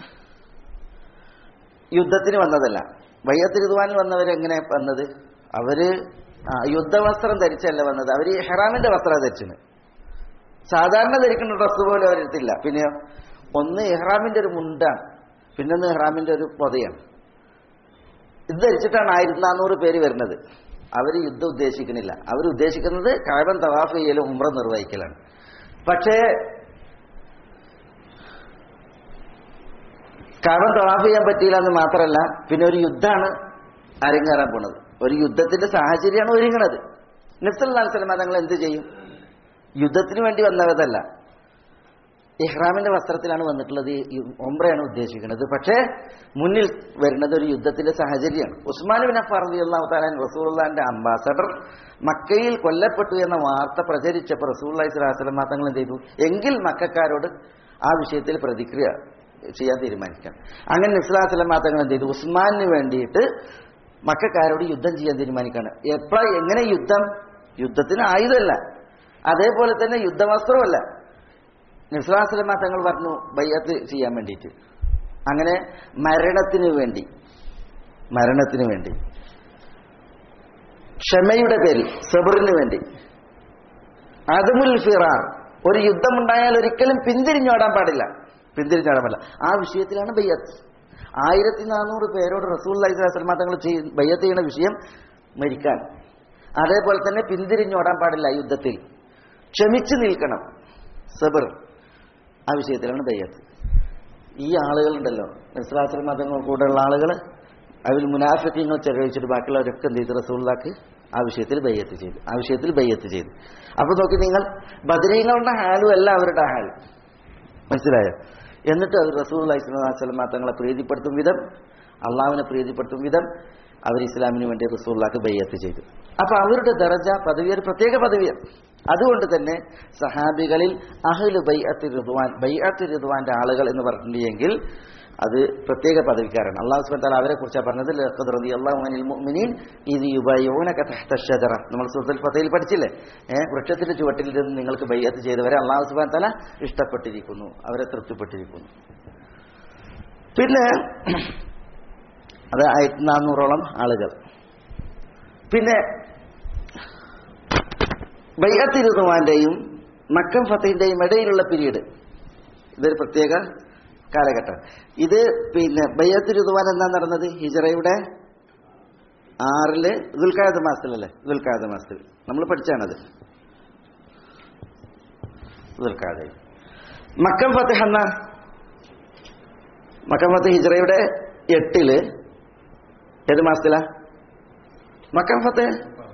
യുദ്ധത്തിന് വന്നതല്ല ബയ്യത്ത് ഋതുവാനിൽ വന്നവരെങ്ങനെ വന്നത് അവര് ആ, യുദ്ധവസ്ത്രം ധരിച്ചല്ല വന്നത് അവര് ഹെറാമിന്റെ വസ്ത്രം ധരിച്ചത് സാധാരണ ധരിക്കുന്ന ഡ്രസ്സ് പോലും അവരെടുത്തില്ല പിന്നെയോ ഒന്ന് ഇഹ്റാമിന്റെ ഒരു മുണ്ടാണ് പിന്നൊന്ന് ഇഹ്റാമിന്റെ ഒരു പൊതയാണ് ഇത് ധരിച്ചിട്ടാണ് ആയിരത്തി നാനൂറ് പേര് വരുന്നത് അവർ യുദ്ധം ഉദ്ദേശിക്കുന്നില്ല അവർ ഉദ്ദേശിക്കുന്നത് കാബൻ തവാഫ് ചെയ്യലും ഉമ്ര നിർവഹിക്കലാണ് പക്ഷേ കാബൻ തവാഫ് ചെയ്യാൻ പറ്റിയില്ല എന്ന് മാത്രമല്ല പിന്നെ ഒരു യുദ്ധമാണ് അരങ്ങേറാൻ പോണത് ഒരു യുദ്ധത്തിന്റെ സാഹചര്യമാണ് ഒരുങ്ങണത് നബ്സല്ലാ സ്വലമ തങ്ങൾ എന്ത് ചെയ്യും യുദ്ധത്തിന് വേണ്ടി വന്നവരല്ല ഇഹ്റാമിന്റെ വസ്ത്രത്തിലാണ് വന്നിട്ടുള്ളത് ഈ ഒമ്രയാണ് ഉദ്ദേശിക്കുന്നത് പക്ഷേ മുന്നിൽ വരുന്നത് ഒരു യുദ്ധത്തിന്റെ സാഹചര്യമാണ് ഉസ്മാൻ ബിൻ അഫാർ അള്ളാഹു താലാൻ റസൂള്ളാന്റെ അംബാസഡർ മക്കയിൽ കൊല്ലപ്പെട്ടു എന്ന വാർത്ത പ്രചരിച്ചപ്പോൾ റസൂള്ളി സ്വലാസ്ലം തങ്ങൾ എന്ത് ചെയ്തു എങ്കിൽ മക്കാരോട് ആ വിഷയത്തിൽ പ്രതിക്രിയ ചെയ്യാൻ തീരുമാനിക്കാം അങ്ങനെ നിസ്ലാസ്ലം തങ്ങൾ എന്ത് ചെയ്തു ഉസ്മാനിന് വേണ്ടിയിട്ട് മക്കാരോട് യുദ്ധം ചെയ്യാൻ തീരുമാനിക്കുകയാണ് എപ്പോഴാ എങ്ങനെ യുദ്ധം യുദ്ധത്തിന് ആയുധമല്ല അതേപോലെ തന്നെ യുദ്ധവസ്ത്രമല്ല നിസ്ലാസ്ലമ തങ്ങൾ പറഞ്ഞു ബയ്യത്ത് ചെയ്യാൻ വേണ്ടിയിട്ട് അങ്ങനെ മരണത്തിന് വേണ്ടി മരണത്തിന് വേണ്ടി ക്ഷമയുടെ പേരിൽ സബറിന് വേണ്ടി അതുമുൽ ഫിറാർ ഒരു യുദ്ധമുണ്ടായാൽ ഒരിക്കലും പിന്തിരിഞ്ഞോടാൻ പാടില്ല പിന്തിരിഞ്ഞോടാൻ പാടില്ല ആ വിഷയത്തിലാണ് ബയ്യത്ത് ആയിരത്തി നാനൂറ് പേരോട് റസൂൽ അലൈഹിസ്ലാം തങ്ങൾ ബയ്യത്ത് ചെയ്യുന്ന വിഷയം മരിക്കാൻ അതേപോലെ തന്നെ പിന്തിരിഞ്ഞോടാൻ പാടില്ല യുദ്ധത്തിൽ ക്ഷമിച്ചു നിൽക്കണം സബർ ആ വിഷയത്തിലാണ് ബയ്യത്ത് ഈ ആളുകളുണ്ടല്ലോ നിസ്ലാശ്രമ മതങ്ങൾ കൂടെയുള്ള ആളുകൾ അതിൽ മുനാഫിക്കങ്ങൾ ചെലവഴിച്ചിട്ട് ബാക്കിയുള്ളവരൊക്കെ എന്ത് ചെയ്തു റസൂള്ളാക്ക് ആ വിഷയത്തിൽ ബയ്യത്ത് ചെയ്തു ആ വിഷയത്തിൽ ബയ്യത്ത് ചെയ്തു അപ്പൊ നോക്കി നിങ്ങൾ ബദരീങ്ങളുടെ ഹാലും അല്ല അവരുടെ ഹാൽ മനസ്സിലായോ എന്നിട്ട് അവർ റസൂൽ അലൈഹിസ്ലാം തങ്ങളെ പ്രീതിപ്പെടുത്തും വിധം അള്ളാവിനെ പ്രീതിപ്പെടുത്തും വിധം അവർ ഇസ്ലാമിന് വേണ്ടി റസൂള്ളാക്ക് ബയ്യത്ത് ചെയ്തു അപ്പൊ അവരുടെ ദറജ പദവി ഒരു പ്രത്യേക പദവിയാണ് അതുകൊണ്ട് തന്നെ സഹാബികളിൽ അഹ്ലു ബൈഅത്ത് റിദ്വാൻ ബൈഅത്ത് റിദ്വാന്റെ ആളുകൾ എന്ന് പറഞ്ഞിട്ടുണ്ടെങ്കിൽ അത് പ്രത്യേക പദവിക്കാരാണ് അള്ളാഹു സുബ്ഹാനഹു വ തആല അവരെ കുറിച്ചാണ് പറഞ്ഞത് ലഖദ് റളിയല്ലാഹു അനിൽ മുഅ്മിനീൻ ഇദ് യുബായിഊനക തഹ്ത അഷ്ജറ നമ്മൾ സൂറത്തുൽ ഫതയിൽ പഠിച്ചില്ലേ ഏഹ് വൃക്ഷത്തിന്റെ ചുവട്ടിൽ നിന്ന് നിങ്ങൾക്ക് ബൈഅത്ത് ചെയ്തവരെ അള്ളാഹു സുബ്ഹാനഹു വ തആല ഇഷ്ടപ്പെട്ടിരിക്കുന്നു അവരെ തൃപ്തിപ്പെട്ടിരിക്കുന്നു പിന്നെ അത് ആയിരത്തി നാനൂറോളം ആളുകൾ പിന്നെ ബയ്യത്ത് ഋതുവാന്റെയും മക്കം ഫത്തഹിന്റെയും ഇടയിലുള്ള പീരീഡ് ഇതൊരു പ്രത്യേക കാലഘട്ടം ഇത് പിന്നെ ബയ്യത്ത് ഋതുവാൻ എന്താ നടന്നത് ഹിജറയുടെ ആറില് ദുൽഖാദ് മാസത്തിലല്ലേ ദുൽഖാദ് മാസത്തിൽ നമ്മൾ പഠിച്ചാണത് ദുൽഖാദ് മക്കം ഫത്തഹ് എന്ന മക്കം ഫത്തഹ് ഹിജറയുടെ എട്ടില് ഏത് മാസത്തിലാ മക്കം ഫത്തഹ്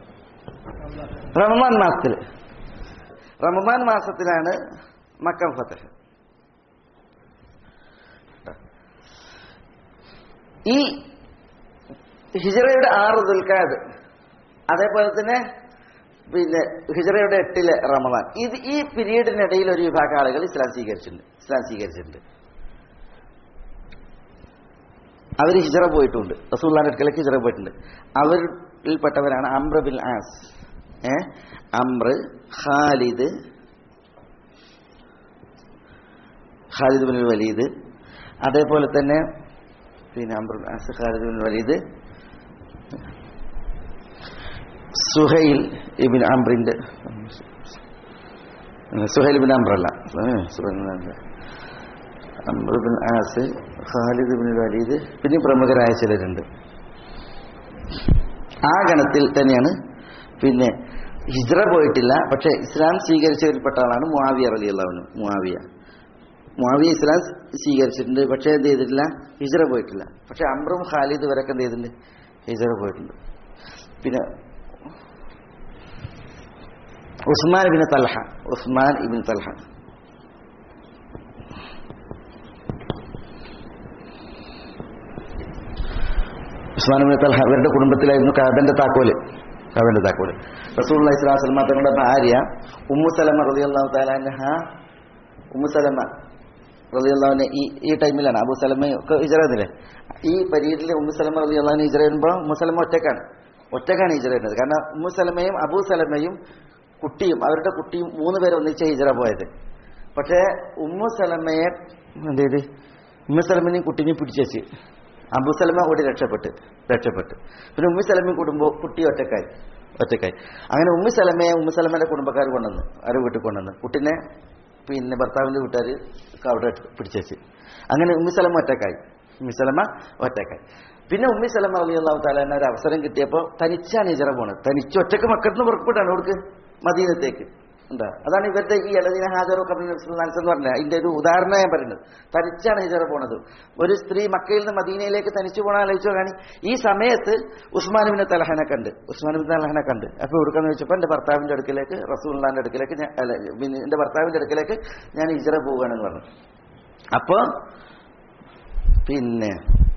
റമദാൻ മാസത്തിൽ റമദാൻ മാസത്തിലാണ് മക്കം ഫത്തഹ് ഈ ഹിജറയുടെ ആറ് ദുൽഖാദ് അതേപോലെ തന്നെ പിന്നെ ഹിജറയുടെ എട്ടിലെ റമദാൻ ഇത് ഈ പീരീഡിനിടയിൽ ഒരു വിഭാഗം ആളുകൾ ഇസ്ലാം സ്വീകരിച്ചിട്ടുണ്ട് ഇസ്ലാം സ്വീകരിച്ചിട്ടുണ്ട് അവർ ഹിജറ പോയിട്ടുണ്ട് റസൂള്ളാന്റെ അടുക്കലേക്ക് ഹിജറ പോയിട്ടുണ്ട് അവരിൽപ്പെട്ടവരാണ് അമ്ര ബിൻ ആസ് ഏ അമ്ര ഖാലിദ് ഖാലിദ് ബിൻ വലീദ് അതേപോലെ തന്നെ പിന്നെ അംറുൽ Aas Khalid bin Walid Suhail ibn അംറിന്റെ സുഹൈൽ ബിൻ അംറല്ല Suhail bin Amr. Amr bin Aas Khalid bin Walid പിന്നെ പ്രമുഖരായ ചിലരുണ്ട് ആ ഗണത്തിൽ തന്നെയാണ് പിന്നെ ഹിജ്റ പോയിട്ടില്ല പക്ഷെ ഇസ്ലാം സ്വീകരിച്ചവരിൽപ്പെട്ട ആളാണ് മുആവിയ റളിയല്ലാഹു മുആവിയ മുആവിയ ഇസ്ലാം സ്വീകരിച്ചിട്ടുണ്ട് പക്ഷെ എന്ത് ചെയ്തിട്ടില്ല ഹിജ്റ പോയിട്ടില്ല പക്ഷെ അമ്രും ഖാലിദ് ഇവരൊക്കെ എന്ത് ചെയ്തിട്ടുണ്ട് ഹിജ്റ പോയിട്ടുണ്ട് പിന്നെ ഉസ്മാൻ ഇബിൻ തൽഹ ഉസ്മാൻ ഇബിൻ തൽഹ ഉസ്മാൻ ഇബിൻ തൽഹ ഇവരുടെ കുടുംബത്തിലായിരുന്നു കാബന്റെ താക്കോല് കാബന്റെ താക്കോല് റസൂൽ ഇസ്ലാം തങ്ങളുടെ ഭാര്യ ഉമ്മു സലമ റളിയല്ലാഹു തആല അൻഹ ഉമ്മു സലമ റളിയല്ലാഹുവിനെ ഈ ഈ ടൈമിലാണ് അബൂ സലമ ഒക്കെ ഹിജറ എന്നില്ലേ ഈ പരീഡിൽ ഉമ്മു സലമ റളിയല്ലാഹുവിനെ ഹിജറ വരുമ്പോൾ ഉമ്മു സലമ ഒറ്റക്കാണ് ഒറ്റക്കാണ് ഹിജറ വരുന്നത് കാരണം ഉമ്മു സലമയും അബൂ സലമയും കുട്ടിയും അവരുടെ കുട്ടിയും മൂന്ന് പേര് ഒന്നിച്ച് ഹിജറ പോയത് പക്ഷേ ഉമ്മു സലമയെ എന്ത് ചെയ്ത് ഉമ്മു സലമിനെയും കുട്ടീനെയും പിടിച്ചു അബൂ സലമ കൂടി രക്ഷപ്പെട്ട് രക്ഷപ്പെട്ട് പിന്നെ ഉമ്മി സലമയും കുടുംബം കുട്ടി ഒറ്റക്കായി ഒറ്റക്കായി അങ്ങനെ ഉമ്മി സലമയെ ഉമ്മി സലമയുടെ കുടുംബക്കാർ കൊണ്ടുവന്ന് അവരെ വീട്ടിൽ കൊണ്ടുവന്ന് കുട്ടിനെ പിന്നെ ഭർത്താവിന്റെ വീട്ടുകാർ അവിടെ പിടിച്ചു അങ്ങനെ ഉമ്മി സലമ ഒറ്റക്കായി ഉമ്മി സലമ ഒറ്റക്കായി പിന്നെ ഉമ്മി സലമ അലിയല്ലാഹു താലാന ഒരു അവസരം കിട്ടിയപ്പോൾ തനിച്ചാണ് ഇജറ പോണത് തനിച്ച് ഒറ്റക്ക് മക്കളിന് പുറപ്പെട്ടാണ് അവർക്ക് മദീനത്തേക്ക് എന്താ അതാണ് ഇവരുടെ ഈ അലദീന ഹാജറോ കബീർ എന്ന് പറഞ്ഞത് അതിന്റെ ഒരു ഉദാഹരണം ഞാൻ പറയുന്നത് തനിച്ചാണ് ഹിജറ പോണത് ഒരു സ്ത്രീ മക്കയിൽ നിന്ന് മദീനയിലേക്ക് തനിച്ചു പോകണം ആലോചിച്ചോ കാണി ഈ സമയത്ത് ഉസ്മാനുബിനെ തലഹനെ കണ്ട് ഉസ്മാനുബിൻ തലഹനെ കണ്ട് അപ്പൊ എവിടുക്കാന്ന് വെച്ചപ്പോൾ എന്റെ ഭർത്താവിന്റെ അടുക്കിലേക്ക് റസൂല്ലാന്റെ അടുക്കിലേക്ക് ഞാൻ അല്ല പിന്നെ എന്റെ ഭർത്താവിന്റെ അടുക്കിലേക്ക് ഞാൻ ഹിജറ പോവുകയാണെന്ന് പറഞ്ഞു അപ്പൊ പിന്നെ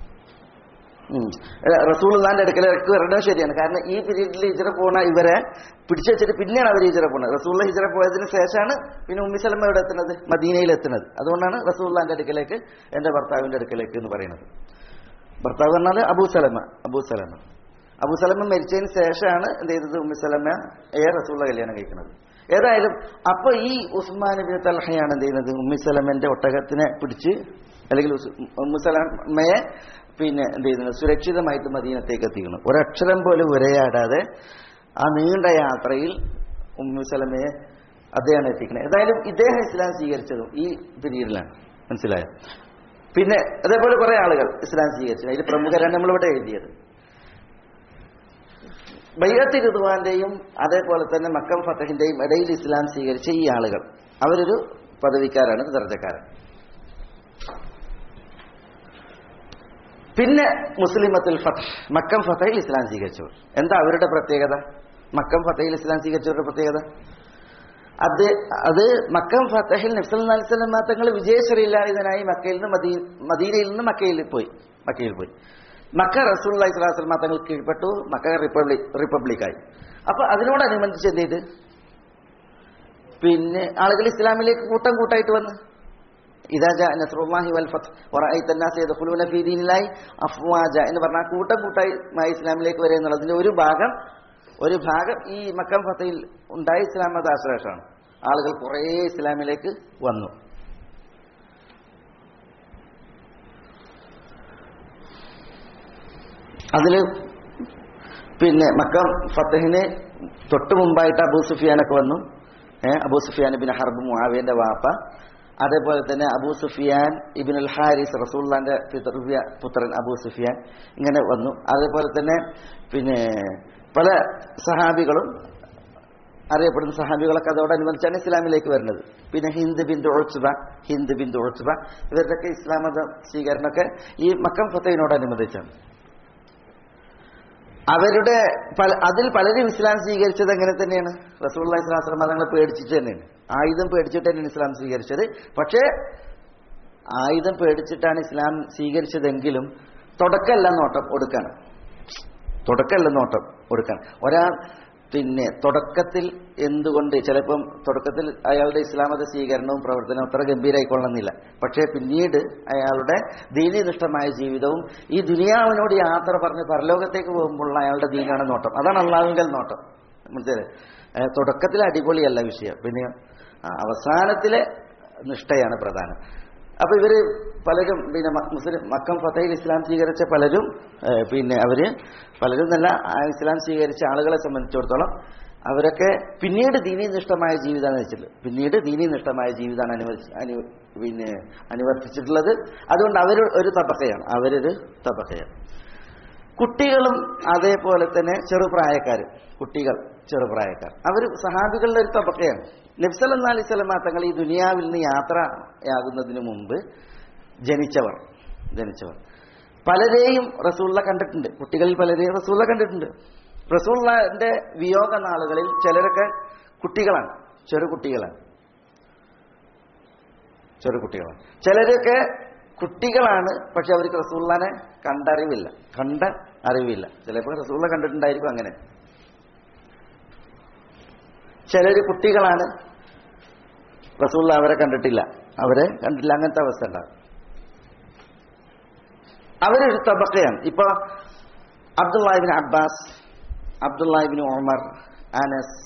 റസൂൾദാന്റെ അടുക്കലേക്ക് വരണം ശരിയാണ് കാരണം ഈ പീരീഡിൽ ഹിജറ പോണ ഇവരെ പിടിച്ചു വെച്ചിട്ട് പിന്നെയാണ് അവർ ഹിജറ പോണത് റസൂള്ള ഹിജറ പോയതിന് ശേഷമാണ് പിന്നെ ഉമ്മിസലമ്മ എവിടെ എത്തുന്നത് മദീനയിൽ എത്തുന്നത് അതുകൊണ്ടാണ് റസൂള്ളാന്റെ അടുക്കലേക്ക് എന്റെ ഭർത്താവിന്റെ അടുക്കലേക്ക് എന്ന് പറയുന്നത് ഭർത്താവ് പറഞ്ഞാൽ അബൂസലമ അബൂസലമ അബൂസലമ മരിച്ചതിന് ശേഷമാണ് എന്ത് ചെയ്തത് ഉമ്മിസലമ എ റസൂള്ള കല്യാണം കഴിക്കുന്നത് ഏതായാലും അപ്പൊ ഈ ഉസ്മാൻ ബിൻ തൽഹയാണ് എന്ത് ചെയ്യുന്നത് ഉമ്മിസലമന്റെ ഒട്ടകത്തിനെ പിടിച്ച് അല്ലെങ്കിൽ ഉമ്മുസലമയെ പിന്നെ എന്ത് ചെയ്യുന്നത് സുരക്ഷിതമായിട്ട് മദീനത്തേക്ക് എത്തിക്കണം ഒരക്ഷരം പോലും ഉരയാടാതെ ആ നീണ്ട യാത്രയിൽ ഉമ്മുസലമയെ അദ്ദേഹമാണ് എത്തിക്കുന്നത് ഏതായാലും ഇദ്ദേഹം ഇസ്ലാം സ്വീകരിച്ചതും ഈ പീരീഡിലാണ് മനസ്സിലായോ പിന്നെ അതേപോലെ കുറെ ആളുകൾ ഇസ്ലാം സ്വീകരിച്ചു അതിൽ പ്രമുഖരാണ് നമ്മളിവിടെ എഴുതിയത് ബയ്യത്തി ഋതുവാന്റെയും അതേപോലെ തന്നെ മക്കം ഫത്തഹിന്റെയും ഇടയിൽ ഇസ്ലാം സ്വീകരിച്ച ഈ ആളുകൾ അവരൊരു പദവിക്കാരാണ് ദർജക്കാരൻ പിന്നെ മുസ്ലിമത്തുൽ ഫത്തഹ് മക്കം ഫത്തഹിൽ ഇസ്ലാം സ്വീകരിച്ചവർ എന്താ അവരുടെ പ്രത്യേകത മക്കം ഫത്തഹിൽ ഇസ്ലാം സ്വീകരിച്ചവരുടെ പ്രത്യേകത അത് അത് മക്കം ഫത്തഹിൽ നബ്സൽ തങ്ങൾ വിജയശ്രീലാളിതനായി മക്കയിൽ നിന്ന് മദീ മദീനയിൽ നിന്ന് മക്കയിൽ പോയി മക്കയിൽ പോയി മക്ക റസൂള്ളി സ്വലാസ്ലമ തങ്ങൾ കീഴ്പ്പെട്ടു മക്ക റിപ്പബ്ലിക് റിപ്പബ്ലിക്കായി അപ്പൊ അതിനോടനുബന്ധിച്ച് എന്ത് ചെയ്ത് പിന്നെ ആളുകൾ ഇസ്ലാമിലേക്ക് കൂട്ടം കൂട്ടായിട്ട് വന്ന് ഇതാ ജാ നസ്റുല്ലാഹി വൽ ഫത്ത് വറഅയ്ത അന്നാസ യദ്ഖുലൂന ഫീ ദീനില്ലാഹി അഫ്വാജ എന്ന് പറഞ്ഞാൽ കൂട്ടം കൂട്ടായി ഇസ്ലാമിലേക്ക് വരെ എന്നുള്ളതിന്റെ ഒരു ഭാഗം ഒരു ഭാഗം ഈ മക്കം ഫത്തയിൽ ഉണ്ടായ ഇസ്ലാം മത ആശ്ലേഷമാണ് ആളുകൾ കുറേ ഇസ്ലാമിലേക്ക് വന്നു അതില് പിന്നെ മക്കം ഫത്തഹിന് തൊട്ട് മുമ്പായിട്ട് അബൂ സുഫിയാനൊക്കെ വന്നു ഏഹ് അബൂ സുഫിയാൻ ബിൻ ഹർബ് മുആവിയന്റെ വാപ്പ അതേപോലെ തന്നെ അബൂ സുഫിയാൻ ഇബിനുൽ ഹാരിസ് റസൂള്ളാന്റെ പിതൃവ്യ പുത്രൻ അബൂ സുഫിയാൻ ഇങ്ങനെ വന്നു അതേപോലെ തന്നെ പിന്നെ പല സഹാബികളും അറിയപ്പെടുന്ന സഹാബികളൊക്കെ അതോടനുബന്ധിച്ചാണ് ഇസ്ലാമിലേക്ക് വരുന്നത് പിന്നെ ഹിന്ദ് ബിന്ദു ഒഴുച്ചുബ ഹിന്ദ് ബിന്ദു ഒഴുച്ചുബ ഇവരുടെയൊക്കെ ഇസ്ലാം മത സ്വീകരണമൊക്കെ ഈ മക്കം ഫത്തയിനോടനുബന്ധിച്ചാണ് അവരുടെ പല അതിൽ പലരും ഇസ്ലാം സ്വീകരിച്ചത് എങ്ങനെ തന്നെയാണ് റസൂള്ള ഇസ്ലാം മതങ്ങളെ പേടിച്ചിട്ട് തന്നെയാണ് ആയുധം പേടിച്ചിട്ട് തന്നെയാണ് ഇസ്ലാം സ്വീകരിച്ചത് പക്ഷേ ആയുധം പേടിച്ചിട്ടാണ് ഇസ്ലാം സ്വീകരിച്ചതെങ്കിലും തുടക്കമല്ല നോട്ടം ഒടുക്കാണ് തുടക്കമല്ല നോട്ടം ഒടുക്കാണ് ഒരാൾ പിന്നെ തുടക്കത്തിൽ എന്തുകൊണ്ട് ചിലപ്പം തുടക്കത്തിൽ അയാളുടെ ഇസ്ലാമത സ്വീകരണവും പ്രവർത്തനവും അത്ര ഗംഭീരമായിക്കൊള്ളണമെന്നില്ല പക്ഷേ പിന്നീട് അയാളുടെ ദീനിനിഷ്ഠമായ ജീവിതവും ഈ ദുനിയാവിനോട് യാത്ര പറഞ്ഞ് പരലോകത്തേക്ക് പോകുമ്പോഴുള്ള അയാളുടെ ദീനാണ് നോട്ടം അതാണ് അള്ളാഹുങ്കൽ നോട്ടം മനസ്സിലായി തുടക്കത്തിലെ അടിപൊളിയല്ല വിഷയം പിന്നെ അവസാനത്തിലെ നിഷ്ഠയാണ് പ്രധാനം അപ്പൊ ഇവര് പലരും പിന്നെ മ- മുസ്ലിം മക്കം ഫത്തയിൽ ഇസ്ലാം സ്വീകരിച്ച പലരും ഏഹ്, പിന്നെ അവര് പലരും നല്ല ആ ഇസ്ലാം സ്വീകരിച്ച ആളുകളെ സംബന്ധിച്ചിടത്തോളം അവരൊക്കെ പിന്നീട് ദീനീനിഷ്ഠമായ ജീവിതമാണ് നയിച്ചത് പിന്നീട് ദീനീനിഷ്ഠമായ ജീവിതമാണ് അനുവദിച്ച് അനു പിന്നെ അനുവർത്തിച്ചിട്ടുള്ളത് അതുകൊണ്ട് അവർ ഒരു തബക്കയാണ് അവരൊരു തബക്കയാണ് കുട്ടികളും അതേപോലെ തന്നെ ചെറുപ്രായക്കാർ കുട്ടികൾ ചെറുപ്രായക്കാർ അവർ സഹാബികളുടെ ഒരു തബക്കയാണ് നബ്സൽ അലി സ്വലമ തങ്ങൾ ഈ ദുനിയാവിൽ നിന്ന് യാത്രയാകുന്നതിന് മുമ്പ് ജനിച്ചവർ ജനിച്ചവർ പലരെയും റസൂള്ള കണ്ടിട്ടുണ്ട് കുട്ടികളിൽ പലരെയും റസൂള്ള കണ്ടിട്ടുണ്ട് റസൂള്ളന്റെ വിയോഗ നാളുകളിൽ ചിലരൊക്കെ കുട്ടികളാണ് ചെറു കുട്ടികളാണ് ചെറു കുട്ടികളാണ് ചിലരൊക്കെ കുട്ടികളാണ് പക്ഷെ അവർക്ക് റസൂള്ളാനെ കണ്ടറിവില്ല കണ്ട അറിവില്ല ചിലപ്പോൾ റസൂള്ള കണ്ടിട്ടുണ്ടായിരിക്കും അങ്ങനെ ചിലർ കുട്ടികളാണ് റസൂള്ള അവരെ കണ്ടിട്ടില്ല അവരെ കണ്ടില്ല അങ്ങനത്തെ അവസ്ഥ ഉണ്ടാകും അവരൊരു തബക്കയാണ് ഇപ്പൊ Abdullah ibn Abbas Abdullah ibn Umar Anas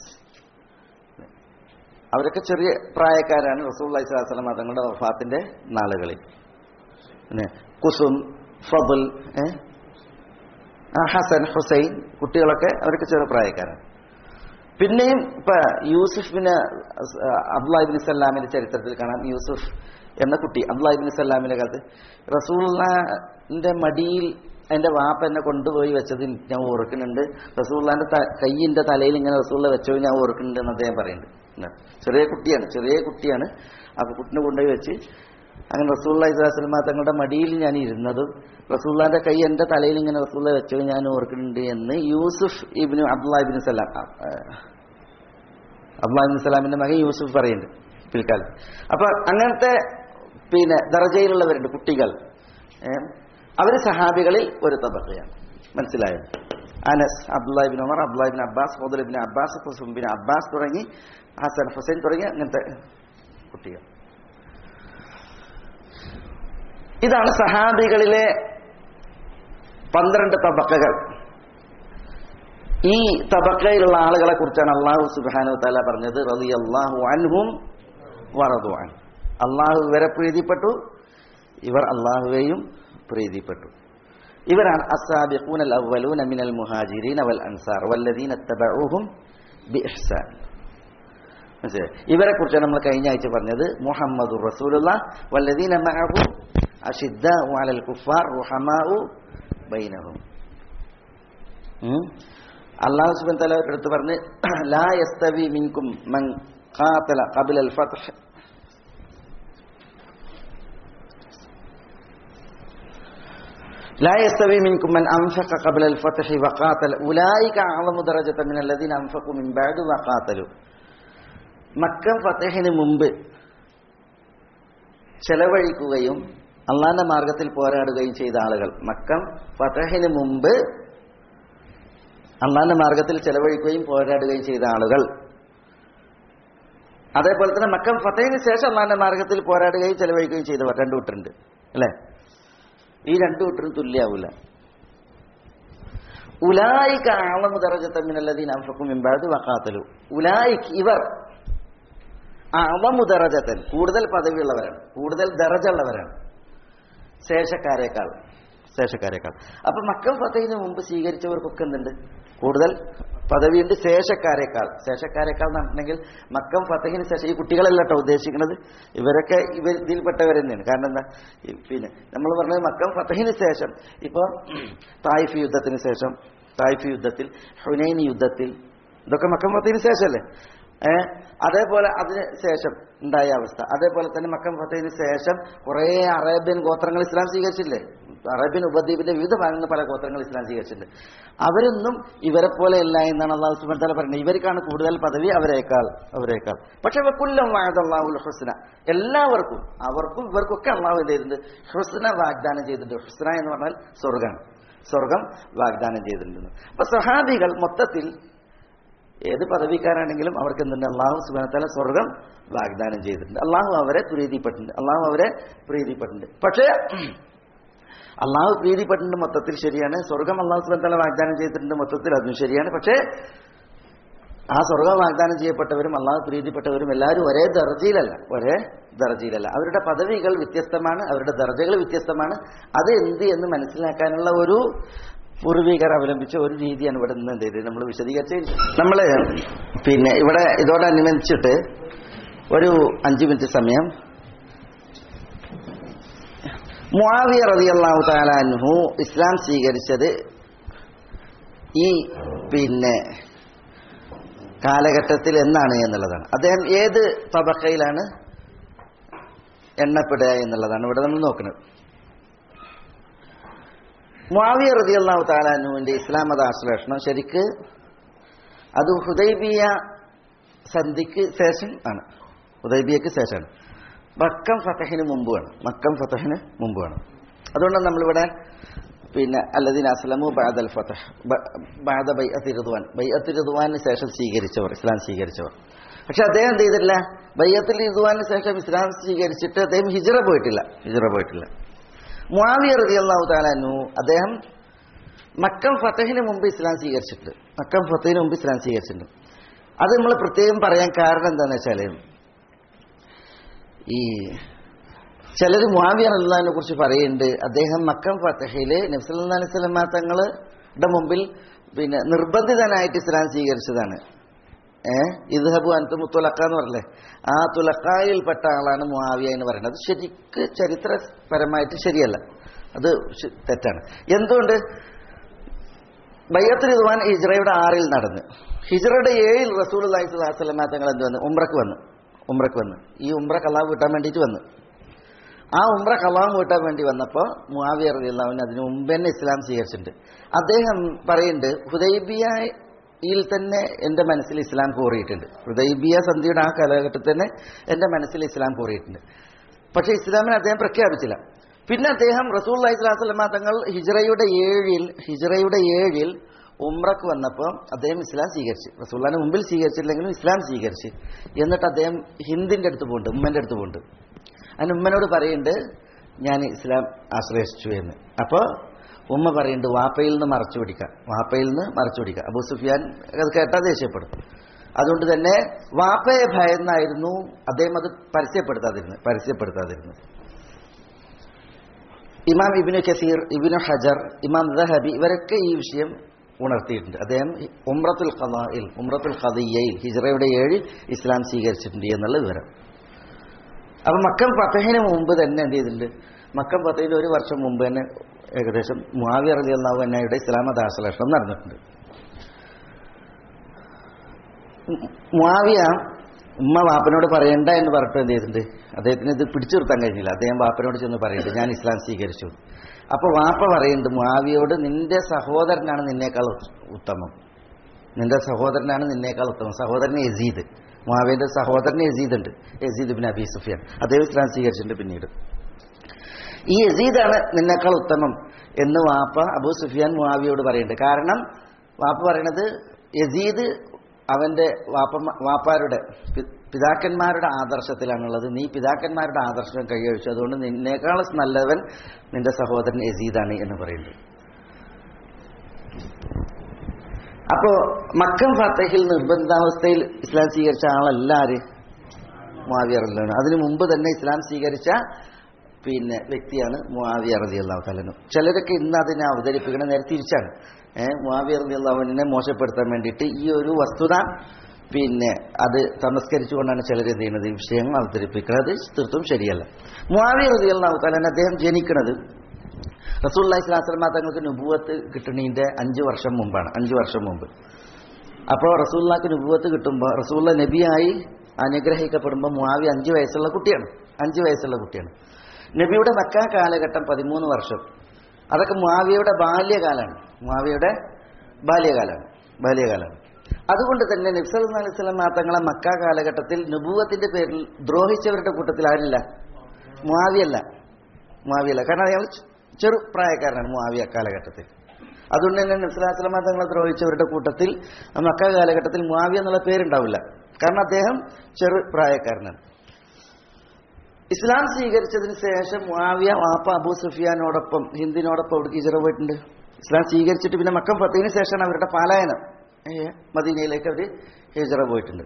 അവരൊക്കെ ചെറിയ പ്രായക്കാരാണ് റസൂൽ അലൈഹിസ്ലാം തങ്ങളുടെ വഫാത്തിന്റെ നാളുകളിൽ പിന്നെ കുസും ഫബുൽ ഏ? ആ, ഹസൻ ഹുസൈൻ കുട്ടികളൊക്കെ അവരൊക്കെ ചെറു പ്രായക്കാരാണ് പിന്നെയും ഇപ്പൊ യൂസുഫിന് അബ്ദുല്ലാഹിബിൻ സല്ലാമിന്റെ ചരിത്രത്തിൽ കാണാം യൂസുഫ് എന്ന കുട്ടി അബ്ദുല്ലാഹിബിൻ സല്ലാമിന്റെ കാലത്ത് റസൂള്ളാന്റെ മടിയിൽ എന്റെ വാപ്പ എന്നെ കൊണ്ടുപോയി വെച്ചത് ഞാൻ ഓർക്കുന്നുണ്ട് റസൂള്ളാന്റെ ത- കയ്യിന്റെ തലയിൽ ഇങ്ങനെ റസൂള്ള വെച്ചത് ഞാൻ ഓർക്കുന്നുണ്ട് എന്ന് അദ്ദേഹം പറയുന്നുണ്ട് എന്നാ. ചെറിയ കുട്ടിയാണ് ചെറിയ കുട്ടിയാണ് അപ്പൊ കുട്ടിനെ കൊണ്ടുപോയി വെച്ച് അങ്ങനെ റസൂള്ള ഇസ്ലാസ്ലമ തങ്ങളുടെ മടിയിൽ ഞാൻ ഇരുന്നതും റസൂള്ളാന്റെ കൈ എന്റെ തലയിൽ ഇങ്ങനെ റസൂള്ള വെച്ചത് ഞാൻ ഓർക്കുന്നുണ്ട് എന്ന് യൂസുഫ് ഇബിന് അബ്ദുല്ലാഹിബിൻ സലാം അബ്ദുല്ലാഹിബിൻ സലാമിന്റെ മകൻ യൂസുഫ് പറയുന്നുണ്ട് പിൽക്കാലത്ത് അപ്പൊ അങ്ങനത്തെ പിന്നെ ദർജയിലുള്ളവരുണ്ട് കുട്ടികൾ ഏ, അവര് സഹാബികളിൽ ഒരു തബക്കയാണ് മനസ്സിലായോ Anas Abdullah ibn Umar Abdullah ibn Abbas മുതലിബിൻ അബ്ബാസ് ഹുസുംബിൻ അബ്ബാസ് തുടങ്ങി ഹസൻ ഹുസൈൻ തുടങ്ങി അങ്ങനത്തെ കുട്ടികൾ ഇതാണ് സഹാബികളിലെ പന്ത്രണ്ട് തബക്കകൾ ഈ തബക്കയിലുള്ള ആളുകളെ കുറിച്ചാണ് അള്ളാഹു സുബാനു തല പറഞ്ഞത് റലി അള്ളാഹു അൻഹും വറതു അൻ അള്ളാഹു ഇവരെ പ്രീതിപ്പെട്ടു ഇവർ അള്ളാഹുവേയും പ്രീതിപ്പെട്ടു ഇവരാണ് അസാബിഖൂൻ അൽ അവലൂൻ മിനൽ മുഹാജിരീൻ വൽ അൻസാർ വല്ലദീൻ അത്തബഊഹും ബിഇഹ്സാൻ മനസ്സിലായോ? ഇവരെ കുറിച്ചാണ് നമ്മൾ കഴിഞ്ഞ ആഴ്ച പറഞ്ഞത് മുഹമ്മദ് റസൂലുള്ള വല്ലദീന മഅഹു അഷിദ്ദാഉ അലൽ കുഫാർ റുഹമാഉ ബൈനഹും ഉം. അല്ലാഹു സുബ്ഹാനഹു വതആല എടുത്ത് പറഞ്ഞ് ലാ യസ്തവി മിൻകും മൻ ഖാതല ഖബല അൽ ഫത്ഹ് لا يستوي منكم من أنفق قبل الفتح وقاتل أولئك أعظم درجة من الذين أنفقوا من بعد وقاتلوا മക്കം ഫത്തേഹിന് മുമ്പ് ചെലവഴിക്കുകയും അള്ളാന്റെ മാർഗത്തിൽ പോരാടുകയും ചെയ്ത ആളുകൾ മക്കം ഫത്തേഹിന് മുമ്പ് അള്ളാന്റെ മാർഗത്തിൽ ചെലവഴിക്കുകയും പോരാടുകയും ചെയ്ത ആളുകൾ അതേപോലെ തന്നെ മക്കം ഫത്തേഹിന് ശേഷം അള്ളാന്റെ മാർഗത്തിൽ പോരാടുകയും ചെലവഴിക്കുകയും ചെയ്തവർ രണ്ടു കൂട്ടരുണ്ട് അല്ലേ ഈ രണ്ടു കൂട്ടരും തുല്യാവൂല ഉലായിക്ക് ആളമു ദറജത്തമ്മിനല്ലതീൻ അംഫക്കും മിമ്പാത് വക്കാത്തലു ഉലായിക്ക് ഇവർ അളമുദറജത്തൻ കൂടുതൽ പദവിയുള്ളവരാണ് കൂടുതൽ ദറജ ഉള്ളവരാണ് ശേഷക്കാരേക്കാൾ ശേഷക്കാരേക്കാൾ അപ്പൊ മക്കം ഫത്തഹിന് മുമ്പ് സ്വീകരിച്ചവർക്കൊക്കെ എന്തുണ്ട് കൂടുതൽ പദവിയുണ്ട് ശേഷക്കാരേക്കാൾ ശേഷക്കാരേക്കാൾ നടന്നിട്ടുണ്ടെങ്കിൽ മക്കം ഫത്തഹിന് ശേഷം ഈ കുട്ടികളല്ല കേട്ടോ ഉദ്ദേശിക്കുന്നത് ഇവരൊക്കെ ഇവർ ഇതിൽപ്പെട്ടവർ തന്നെയാണ് കാരണം എന്താ ഈ പിന്നെ നമ്മൾ പറഞ്ഞത് മക്കം ഫത്തഹിന് ശേഷം ഇപ്പോൾ തായിഫ് യുദ്ധത്തിന് ശേഷം തായിഫ് യുദ്ധത്തിൽ ഹുനൈൻ യുദ്ധത്തിൽ ഇതൊക്കെ മക്കം ഫത്തഹിന് ശേഷമല്ലേ ഏ അതേപോലെ അതിന് ശേഷം ഉണ്ടായ അവസ്ഥ അതേപോലെ തന്നെ മക്കം ഫത്തഹിന് ശേഷം കുറേ അറേബ്യൻ ഗോത്രങ്ങൾ ഇസ്ലാം സ്വീകരിച്ചില്ലേ അറേബ്യൻ ഉപദ്വീപിന്റെ വിവിധ ഭാഗങ്ങളിൽ പല ഗോത്രങ്ങൾ ഇസ്ലാം സ്വീകരിച്ചിട്ടുണ്ട് അവരൊന്നും ഇവരെ പോലെയല്ല എന്നാണ് അള്ളാഹു സുബാൻ തല പറയുന്നത് ഇവർക്കാണ് കൂടുതൽ പദവി അവരേക്കാൾ അവരേക്കാൾ പക്ഷെ കുല്ലം വാഴതല്ലാഹുൽ ഹുസ്ന എല്ലാവർക്കും അവർക്കും ഇവർക്കൊക്കെ അള്ളാഹു എന്ത് ചെയ്തിട്ടുണ്ട് ഹുസ്ന വാഗ്ദാനം ചെയ്തിട്ടുണ്ട് ഹുസ്ന എന്ന് പറഞ്ഞാൽ സ്വർഗമാണ് സ്വർഗം വാഗ്ദാനം ചെയ്തിട്ടുണ്ട് അപ്പൊ സഹാബികൾ മൊത്തത്തിൽ ഏത് പദവിക്കാരാണെങ്കിലും അവർക്ക് എന്തുണ്ട് അള്ളാഹു സുബാനത്താല സ്വർഗം വാഗ്ദാനം ചെയ്തിട്ടുണ്ട് അള്ളാഹു അവരെ പ്രീതിപ്പെട്ടിട്ടുണ്ട് അള്ളാഹു അവരെ പ്രീതിപ്പെട്ടിട്ടുണ്ട് പക്ഷേ അള്ളാഹു പ്രീതിപ്പെട്ടിട്ടുണ്ട് മൊത്തത്തിൽ ശരിയാണ് സ്വർഗം അള്ളാഹു സുബാനത്താല വാഗ്ദാനം ചെയ്തിട്ടുണ്ട് മൊത്തത്തിൽ അതും ശരിയാണ് പക്ഷേ ആ സ്വർഗം വാഗ്ദാനം ചെയ്യപ്പെട്ടവരും അള്ളാഹു പ്രീതിപ്പെട്ടവരും എല്ലാവരും ഒരേ ദർജയിലല്ല ഒരേ ദർജയിലല്ല അവരുടെ പദവികൾ വ്യത്യസ്തമാണ് അവരുടെ ദർജകൾ വ്യത്യസ്തമാണ് അത് എന്ത് എന്ന് മനസ്സിലാക്കാനുള്ള ഒരു പൂർവികർ അവലംബിച്ച ഒരു രീതിയാണ് ഇവിടെ നിന്ന് എന്ത് ചെയ്തത് നമ്മൾ വിശദീകരിച്ച് നമ്മൾ പിന്നെ ഇവിടെ ഇതോടനുബന്ധിച്ചിട്ട് ഒരു അഞ്ചു മിനിറ്റ് സമയം മുആവിയ റളിയല്ലാഹു തആല അൻഹു ഇസ്ലാം സ്വീകരിച്ചത് ഈ പിന്നെ കാലഘട്ടത്തിൽ എന്നാണ് എന്നുള്ളതാണ് അദ്ദേഹം ഏത് തബക്കയിലാണ് എണ്ണപ്പെടുക എന്നുള്ളതാണ് ഇവിടെ നമ്മൾ നോക്കുന്നത് മുആവിയ റളിയല്ലാഹു തആല അൻഹുവിന്റെ ഇസ്ലാം മത ആശ്ലേഷണം ശരിക്ക് അത് ഹുദൈബിയ സന്ധിക്ക് ശേഷം ആണ് ഹുദൈബിയക്ക് ശേഷമാണ് മക്കം ഫതഹിന് മുമ്പുമാണ് മക്കം ഫതഹിന് മുമ്പുമാണ് അതുകൊണ്ടാണ് നമ്മളിവിടെ പിന്നെ അല്ലദീൻ അസ്ലമു ബാദൽ ഫതഹ് ബാദ ബൈഅത്തി റിദ്വാൻ ബൈഅത്തി റിദ്വാന് ശേഷം സ്വീകരിച്ചവർ ഇസ്ലാം സ്വീകരിച്ചവർ പക്ഷെ അദ്ദേഹം എന്ത് ചെയ്തിട്ടില്ല ബയ്യത്തിൽ റിദ്വാന് ശേഷം ഇസ്ലാം സ്വീകരിച്ചിട്ട് അദ്ദേഹം ഹിജറ പോയിട്ടില്ല ഹിജറ പോയിട്ടില്ല മുആവിയ റളിയല്ലാഹു തആലാനു അദ്ദേഹം മക്കം ഫതഹിന് മുമ്പ് ഇസ്ലാം സ്വീകരിച്ചിട്ടുണ്ട് മക്കം ഫതഹിന് മുമ്പ് ഇസ്ലാം സ്വീകരിച്ചിട്ടുണ്ട് അത് നമ്മൾ പ്രത്യേകം പറയാൻ കാരണം എന്താണെന്ന് വെച്ചാൽ ഈ ചിലർ മുആവിയ റളിയല്ലാഹുവിനെ കുറിച്ച് പറയുന്നുണ്ട് അദ്ദേഹം മക്കം ഫതഹിൽ നബ്സല്ലാ അലൈഹി സ്വലമ തങ്ങളുടെ മുമ്പിൽ പിന്നെ നിർബന്ധിതനായിട്ട് ഇസ്ലാം സ്വീകരിച്ചതാണ് ഏഹ് ഇദ്ഹബു അൻതും തുലക്ക എന്ന് പറഞ്ഞില്ലേ ആ തുലക്കായിൽപ്പെട്ട ആളാണ് മുആവിയ എന്ന് പറയുന്നത് അത് ശരിക്ക് ചരിത്രപരമായിട്ട് ശരിയല്ല അത് ശ- തെറ്റാണ് എന്തുകൊണ്ട് ബയ്യത്ത് റിദ്വാൻ ഹിജ്റയുടെ ആറിൽ നടന്ന് ഹിജ്റയുടെ ഏഴിൽ റസൂൽ അള്ളാഹി സ്വലാസ്ലമ തങ്ങൾ എന്ത് വന്നു ഉംറക്ക് വന്നു ഉംറക്ക് വന്നു ഈ ഉംറ കലാം വീട്ടാൻ വേണ്ടിയിട്ട് വന്നു ആ ഉംറ കലാം വീട്ടാൻ വേണ്ടി വന്നപ്പോൾ മുആവിയ റളിയല്ലാഹുവിന് അതിന് മുമ്പ് തന്നെ ഇസ്ലാം സ്വീകരിച്ചിട്ടുണ്ട് അദ്ദേഹം പറയുന്നുണ്ട് ഹുദൈബിയയിൽ തന്നെ എൻ്റെ മനസ്സിൽ ഇസ്ലാം കോറിയിട്ടുണ്ട് ഹുദൈബിയ സന്ധിയുടെ ആ കാലഘട്ടത്തിൽ തന്നെ എൻ്റെ മനസ്സിൽ ഇസ്ലാം കോറിയിട്ടുണ്ട് പക്ഷേ ഇസ്ലാമിനെ അദ്ദേഹം പ്രഖ്യാപിച്ചില്ല പിന്നെ അദ്ദേഹം റസൂൽ അലൈഹി സ്വലാസ്ലമ തങ്ങൾ ഹിജ്റയുടെ ഏഴിൽ ഹിജ്റയുടെ ഏഴിൽ ഉംറക്ക് വന്നപ്പോൾ അദ്ദേഹം ഇസ്ലാം സ്വീകരിച്ചു റസൂല്ലാനെ മുമ്പിൽ സ്വീകരിച്ചില്ലെങ്കിലും ഇസ്ലാം സ്വീകരിച്ച് എന്നിട്ട് അദ്ദേഹം ഹിന്ദിന്റെ അടുത്ത് പോകുന്നുണ്ട് ഉമ്മന്റെ അടുത്ത് പോകുന്നുണ്ട് അതിന് ഉമ്മനോട് പറയുന്നുണ്ട് ഞാൻ ഇസ്ലാം ആശ്രയിച്ചു എന്ന് അപ്പോൾ ഉമ്മ പറയുന്നുണ്ട് വാപ്പയിൽ നിന്ന് മറച്ചു പിടിക്കാം വാപ്പയിൽ നിന്ന് മറച്ചു പിടിക്കാം അബൂ സുഫിയാൻ അത് കേട്ടാൽ ദേഷ്യപ്പെടും അതുകൊണ്ട് തന്നെ വാപ്പയെ ഭയന്നായിരുന്നു അദ്ദേഹം അത് പരസ്യപ്പെടുത്താതിരുന്നത് പരസ്യപ്പെടുത്താതിരുന്നത് ഇമാം ഇബിനു കസീർ ഇബിനു ഹജർ ഇമാം ദഹബി ഇവരൊക്കെ ഈ വിഷയം ഉണർത്തിയിട്ടുണ്ട് അദ്ദേഹം ഉമ്രത്തുൽ ഖദായിൽ ഉമ്രത്തുൽ ഖദിയയിൽ ഹിജ്റയുടെ ഏഴ് ഇസ്ലാം സ്വീകരിച്ചിട്ടുണ്ട് എന്നുള്ള വിവരം അപ്പൊ മക്കം ഫതഹിന് മുമ്പ് തന്നെ എന്ത് ചെയ്തിട്ടുണ്ട് മക്കം ഫതഹിന് ഒരു വർഷം മുമ്പ് തന്നെ ഏകദേശം മുആവിയ റളിയല്ലാഹു അൻഹയുടെ ഇസ്ലാമ ദാസലക്ഷണം നടന്നിട്ടുണ്ട് മുആവിയ ഉമ്മ വാപ്പനോട് പറയണ്ട എന്ന് പറഞ്ഞിട്ട് എന്ത് ചെയ്തിട്ടുണ്ട് അദ്ദേഹത്തിന് ഇത് പിടിച്ചു നിർത്താൻ കഴിഞ്ഞില്ല അദ്ദേഹം വാപ്പനോട് ചെന്ന് പറയുന്നുണ്ട് ഞാൻ ഇസ്ലാം സ്വീകരിച്ചു അപ്പൊ വാപ്പ പറയുന്നുണ്ട് മുആവിയോട് നിന്റെ സഹോദരനാണ് നിന്നേക്കാൾ ഉ- ഉത്തമം നിന്റെ സഹോദരനാണ് നിന്നേക്കാൾ ഉത്തമം സഹോദരൻ യസീദ് മുആവിയുടെ സഹോദരൻ യസീദ് ഉണ്ട് യസീദ് ബിൻ അബി സുഫിയാൻ അദ്ദേഹം ഇസ്ലാം സ്വീകരിച്ചിട്ടുണ്ട് പിന്നീട് ഈ യസീദാണ് നിന്നേക്കാൾ ഉത്തമം എന്ന് വാപ്പ അബൂ സുഫിയാൻ മുആവിയോട് പറയുന്നുണ്ട് കാരണം വാപ്പ പറയണത് യസീദ് അവന്റെ വാപ്പ വാപ്പാരുടെ പി- പിതാക്കന്മാരുടെ ആദർശത്തിലാണുള്ളത് നീ പിതാക്കന്മാരുടെ ആദർശം കൈയൊഴിച്ചു അതുകൊണ്ട് നിന്നേക്കാൾ നല്ലവൻ നിന്റെ സഹോദരൻ യസീദാണ് എന്ന് പറയുന്നത് അപ്പോ മക്കം ഫത്തഹിൽ നിർബന്ധാവസ്ഥയിൽ ഇസ്ലാം സ്വീകരിച്ച ആളല്ല ആര് മുആവിയ റളിയല്ലാഹു അതിനു മുമ്പ് തന്നെ ഇസ്ലാം സ്വീകരിച്ച പിന്നെ വ്യക്തിയാണ് മുആവിയ റളിയല്ലാഹു തലനു ചിലരൊക്കെ ഇന്ന് അതിനെ അവതരിപ്പിക്കണ നേരെ തിരിച്ചാണ് ഏഹ് മുആവിയ റളിയല്ലാഹുവിനെ മോശപ്പെടുത്താൻ വേണ്ടിയിട്ട് ഈ ഒരു വസ്തുത പിന്നെ അത് തമസ്കരിച്ചുകൊണ്ടാണ് ചിലർ എന്ത് ചെയ്യുന്നത് ഈ വിഷയങ്ങൾ അവതരിപ്പിക്കുന്നത് തീർത്തും ശരിയല്ല മുആവിയ റളിയല്ലാഹു തലൻ അദ്ദേഹം ജനിക്കുന്നത് റസൂല്ലാഹി സ്വലാസ്ലമ തങ്ങൾക്ക് നുബുവത്ത് കിട്ടണീന്റെ അഞ്ച് വർഷം മുമ്പാണ് അഞ്ച് വർഷം മുമ്പ് അപ്പോൾ റസൂല്ലാക്ക് നുബുവത്ത് കിട്ടുമ്പോൾ റസൂല്ല നബിയായി അനുഗ്രഹിക്കപ്പെടുമ്പോൾ മുആവി അഞ്ച് വയസ്സുള്ള കുട്ടിയാണ് അഞ്ച് വയസ്സുള്ള കുട്ടിയാണ് നബിയുടെ മക്ക കാലഘട്ടം പതിമൂന്ന് വർഷം അതൊക്കെ മുആവിയുടെ ബാല്യകാലമാണ് മുആവിയുടെ ബാല്യകാലമാണ് ബാല്യകാലമാണ് അതുകൊണ്ട് തന്നെ നബ്സൽ അലൈഹി സ്വലം തങ്ങളെ മക്ക കാലഘട്ടത്തിൽ നുബുവത്തിന്റെ പേരിൽ ദ്രോഹിച്ചവരുടെ കൂട്ടത്തിൽ ആരില്ല മുആവിയല്ല മുആവിയല്ല കാരണം അയാൾ ചെറു പ്രായക്കാരനാണ് മുആവിയ കാലഘട്ടത്തിൽ അതുകൊണ്ട് തന്നെ നബ്സലാസ്ലമ തങ്ങളെ ദ്രോഹിച്ചവരുടെ കൂട്ടത്തിൽ ആ മക്ക കാലഘട്ടത്തിൽ മുആവിയ എന്നുള്ള പേരുണ്ടാവില്ല കാരണം അദ്ദേഹം ചെറു പ്രായക്കാരനാണ് ഇസ്ലാം സ്വീകരിച്ചതിന് ശേഷം മുആവിയ വാപ്പ അബൂ സുഫിയാനോടൊപ്പം ഹിന്ദിനോടൊപ്പം അവിടെ ഹിജറ പോയിട്ടുണ്ട് ഇസ്ലാം സ്വീകരിച്ചിട്ട് പിന്നെ മക്കം ഫത്തീന് ശേഷമാണ് അവരുടെ പാലായനം ഏ, മദീനയിലേക്ക് അവർ ഹിജറ പോയിട്ടുണ്ട്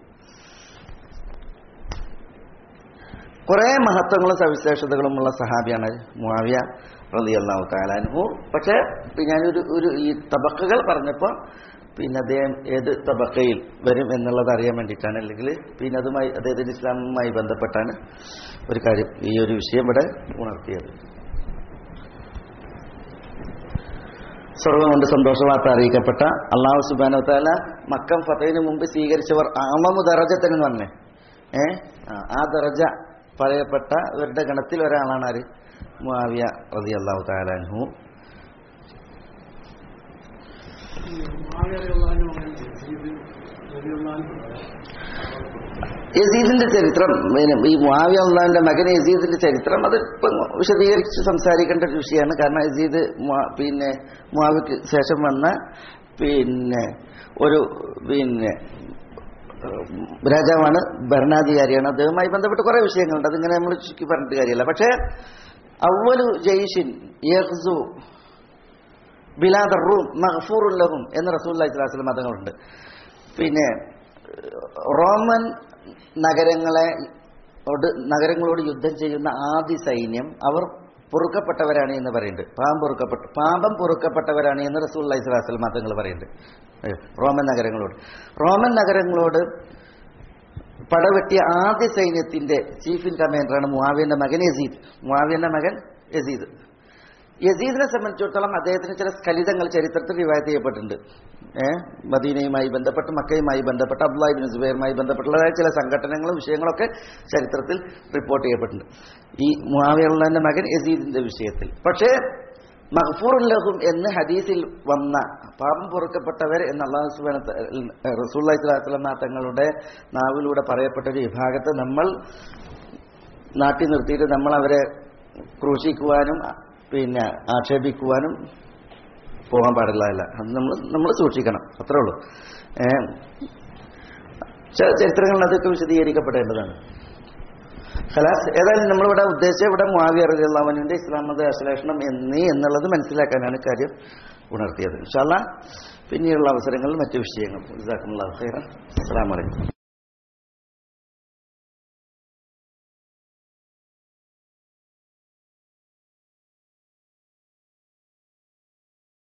കുറെ മഹത്വങ്ങളും സവിശേഷതകളുമുള്ള സഹാബിയാണ് മുആവിയ റളിയല്ലാഹു തആലാൻഹു പക്ഷേ പിന്നെ ഞാനൊരു ഒരു ഈ തബക്കകൾ പറഞ്ഞപ്പോൾ പിന്നെ അദ്ദേഹം ഏത് തബക്കയിൽ വരും എന്നുള്ളത് അറിയാൻ വേണ്ടിയിട്ടാണ് അല്ലെങ്കിൽ പിന്നെ അതുമായി അദ്ദേഹത്തിന്റെ ഇസ്ലാമുമായി ബന്ധപ്പെട്ടാണ് ഒരു കാര്യം ഈ ഒരു വിഷയം ഇവിടെ ഉണർത്തിയത് സ്വർഗം കൊണ്ട് സന്തോഷവാർത്ത അറിയിക്കപ്പെട്ട അള്ളാഹു സുബാന താല മക്കം ഫതഹിന് മുമ്പ് സ്വീകരിച്ചവർ ആമമു ദറജത്തെന്ന് പറഞ്ഞേ ഏ ആ, ആ ദറജ പറയപ്പെട്ട ഇവരുടെ ഗണത്തിൽ ഒരാളാണ് ആര് മുആവിയ റതി അള്ളാഹു താലാൻഹു യസീദിന്റെ ചരിത്രം പിന്നെ ഈ മുആവിയ അള്ളാഹിന്റെ മകൻ യസീദിന്റെ ചരിത്രം അത് ഇപ്പം വിശദീകരിച്ച് സംസാരിക്കേണ്ട ഒരു വിഷയമാണ് കാരണം യസീദ് മുആ- പിന്നെ മുആവിക്ക് ശേഷം വന്ന പിന്നെ ഒരു പിന്നെ ഏഹ്, രാജാവാണ് ഭരണാധികാരിയാണ് അദ്ദേഹവുമായി ബന്ധപ്പെട്ട് കുറെ വിഷയങ്ങളുണ്ട് അതിങ്ങനെ നമ്മൾ ചുരുക്കി പറഞ്ഞിട്ട് കാര്യമില്ല പക്ഷേ അവലു ജയ്ഷിൻ യഹ്സു ബിലാദർ റൂം മഹഫൂറുല്ലഹും എന്ന് റസൂൽ ഇസ്ലാസ്ലം മതങ്ങളുണ്ട് പിന്നെ റോമൻ നഗരങ്ങളെ ഓട് നഗരങ്ങളോട് യുദ്ധം ചെയ്യുന്ന ആദ്യ സൈന്യം അവർ പൊറുക്കപ്പെട്ടവരാണ് എന്ന് പറയുന്നുണ്ട് പാമ്പ് പൊറുക്കപ്പെട്ട പാമ്പം പൊറുക്കപ്പെട്ടവരാണ് എന്ന് റസൂൽ ഇസ്ലാസ്ലം മതങ്ങൾ പറയുന്നുണ്ട് ഏ, റോമൻ നഗരങ്ങളോട് റോമൻ നഗരങ്ങളോട് പടവെട്ടിയ ആദ്യ സൈന്യത്തിന്റെ ചീഫ് ഇൻ കമാൻഡറാണ് മുവാവിയന്റെ മകൻ യസീദ് മുവാവിയന്റെ മകൻ യസീദ് യസീദിനെ സംബന്ധിച്ചിടത്തോളം അദ്ദേഹത്തിന് ചില സ്ഖലിതങ്ങൾ ചരിത്രത്തിൽ റിവായത്ത് ചെയ്യപ്പെട്ടിട്ടുണ്ട് ഏഹ് മദീനയുമായി ബന്ധപ്പെട്ട് മക്കയുമായി ബന്ധപ്പെട്ട് അബ്ദുല്ലാഹിബിൻ സുബൈറുമായി ബന്ധപ്പെട്ടുള്ളതായ ചില സംഘടനകളും വിഷയങ്ങളൊക്കെ ചരിത്രത്തിൽ റിപ്പോർട്ട് ചെയ്യപ്പെട്ടിട്ടുണ്ട് ഈ മുവാവിയുള്ള മകൻ യസീദിന്റെ വിഷയത്തിൽ പക്ഷേ മഹ്ഫൂറുല്ലഹും എന്ന് ഹദീസിൽ വന്ന പാപം പൊറുക്കപ്പെട്ടവർ എന്ന് അള്ളാഹു സുബാന റസൂല്ലാ സ്വലാസ്ലം തങ്ങളുടെ നാവിലൂടെ പറയപ്പെട്ട ഒരു വിഭാഗത്തെ നമ്മൾ നാട്ടി നിർത്തിയിട്ട് നമ്മൾ അവരെ ക്രൂശിക്കുവാനും പിന്നെ ആക്ഷേപിക്കുവാനും പോകാൻ പാടില്ല അത് നമ്മൾ നമ്മൾ സൂക്ഷിക്കണം അത്രേ ഉള്ളൂ ഏഹ് ചില ചരിത്രങ്ങളിൽ അതൊക്കെ വിശദീകരിക്കപ്പെടേണ്ടതാണ് ഖലാസ് ഏതായാലും നമ്മളിവിടെ ഉദ്ദേശിച്ച ഇവിടെ മുആവിയ റളിയല്ലാഹുവിന്റെ ഇസ്ലാം മത ആശ്ലേഷണം എന്നീ എന്നുള്ളത് മനസ്സിലാക്കാനാണ് കാര്യം ഉണർത്തിയത് ഇൻഷാല്ലാ പിന്നീടുള്ള അവസരങ്ങളിൽ മറ്റു വിഷയങ്ങൾ ജസാക്കുമുല്ലാഹു ഖൈറൻ അസ്സലാമു അലൈക്കും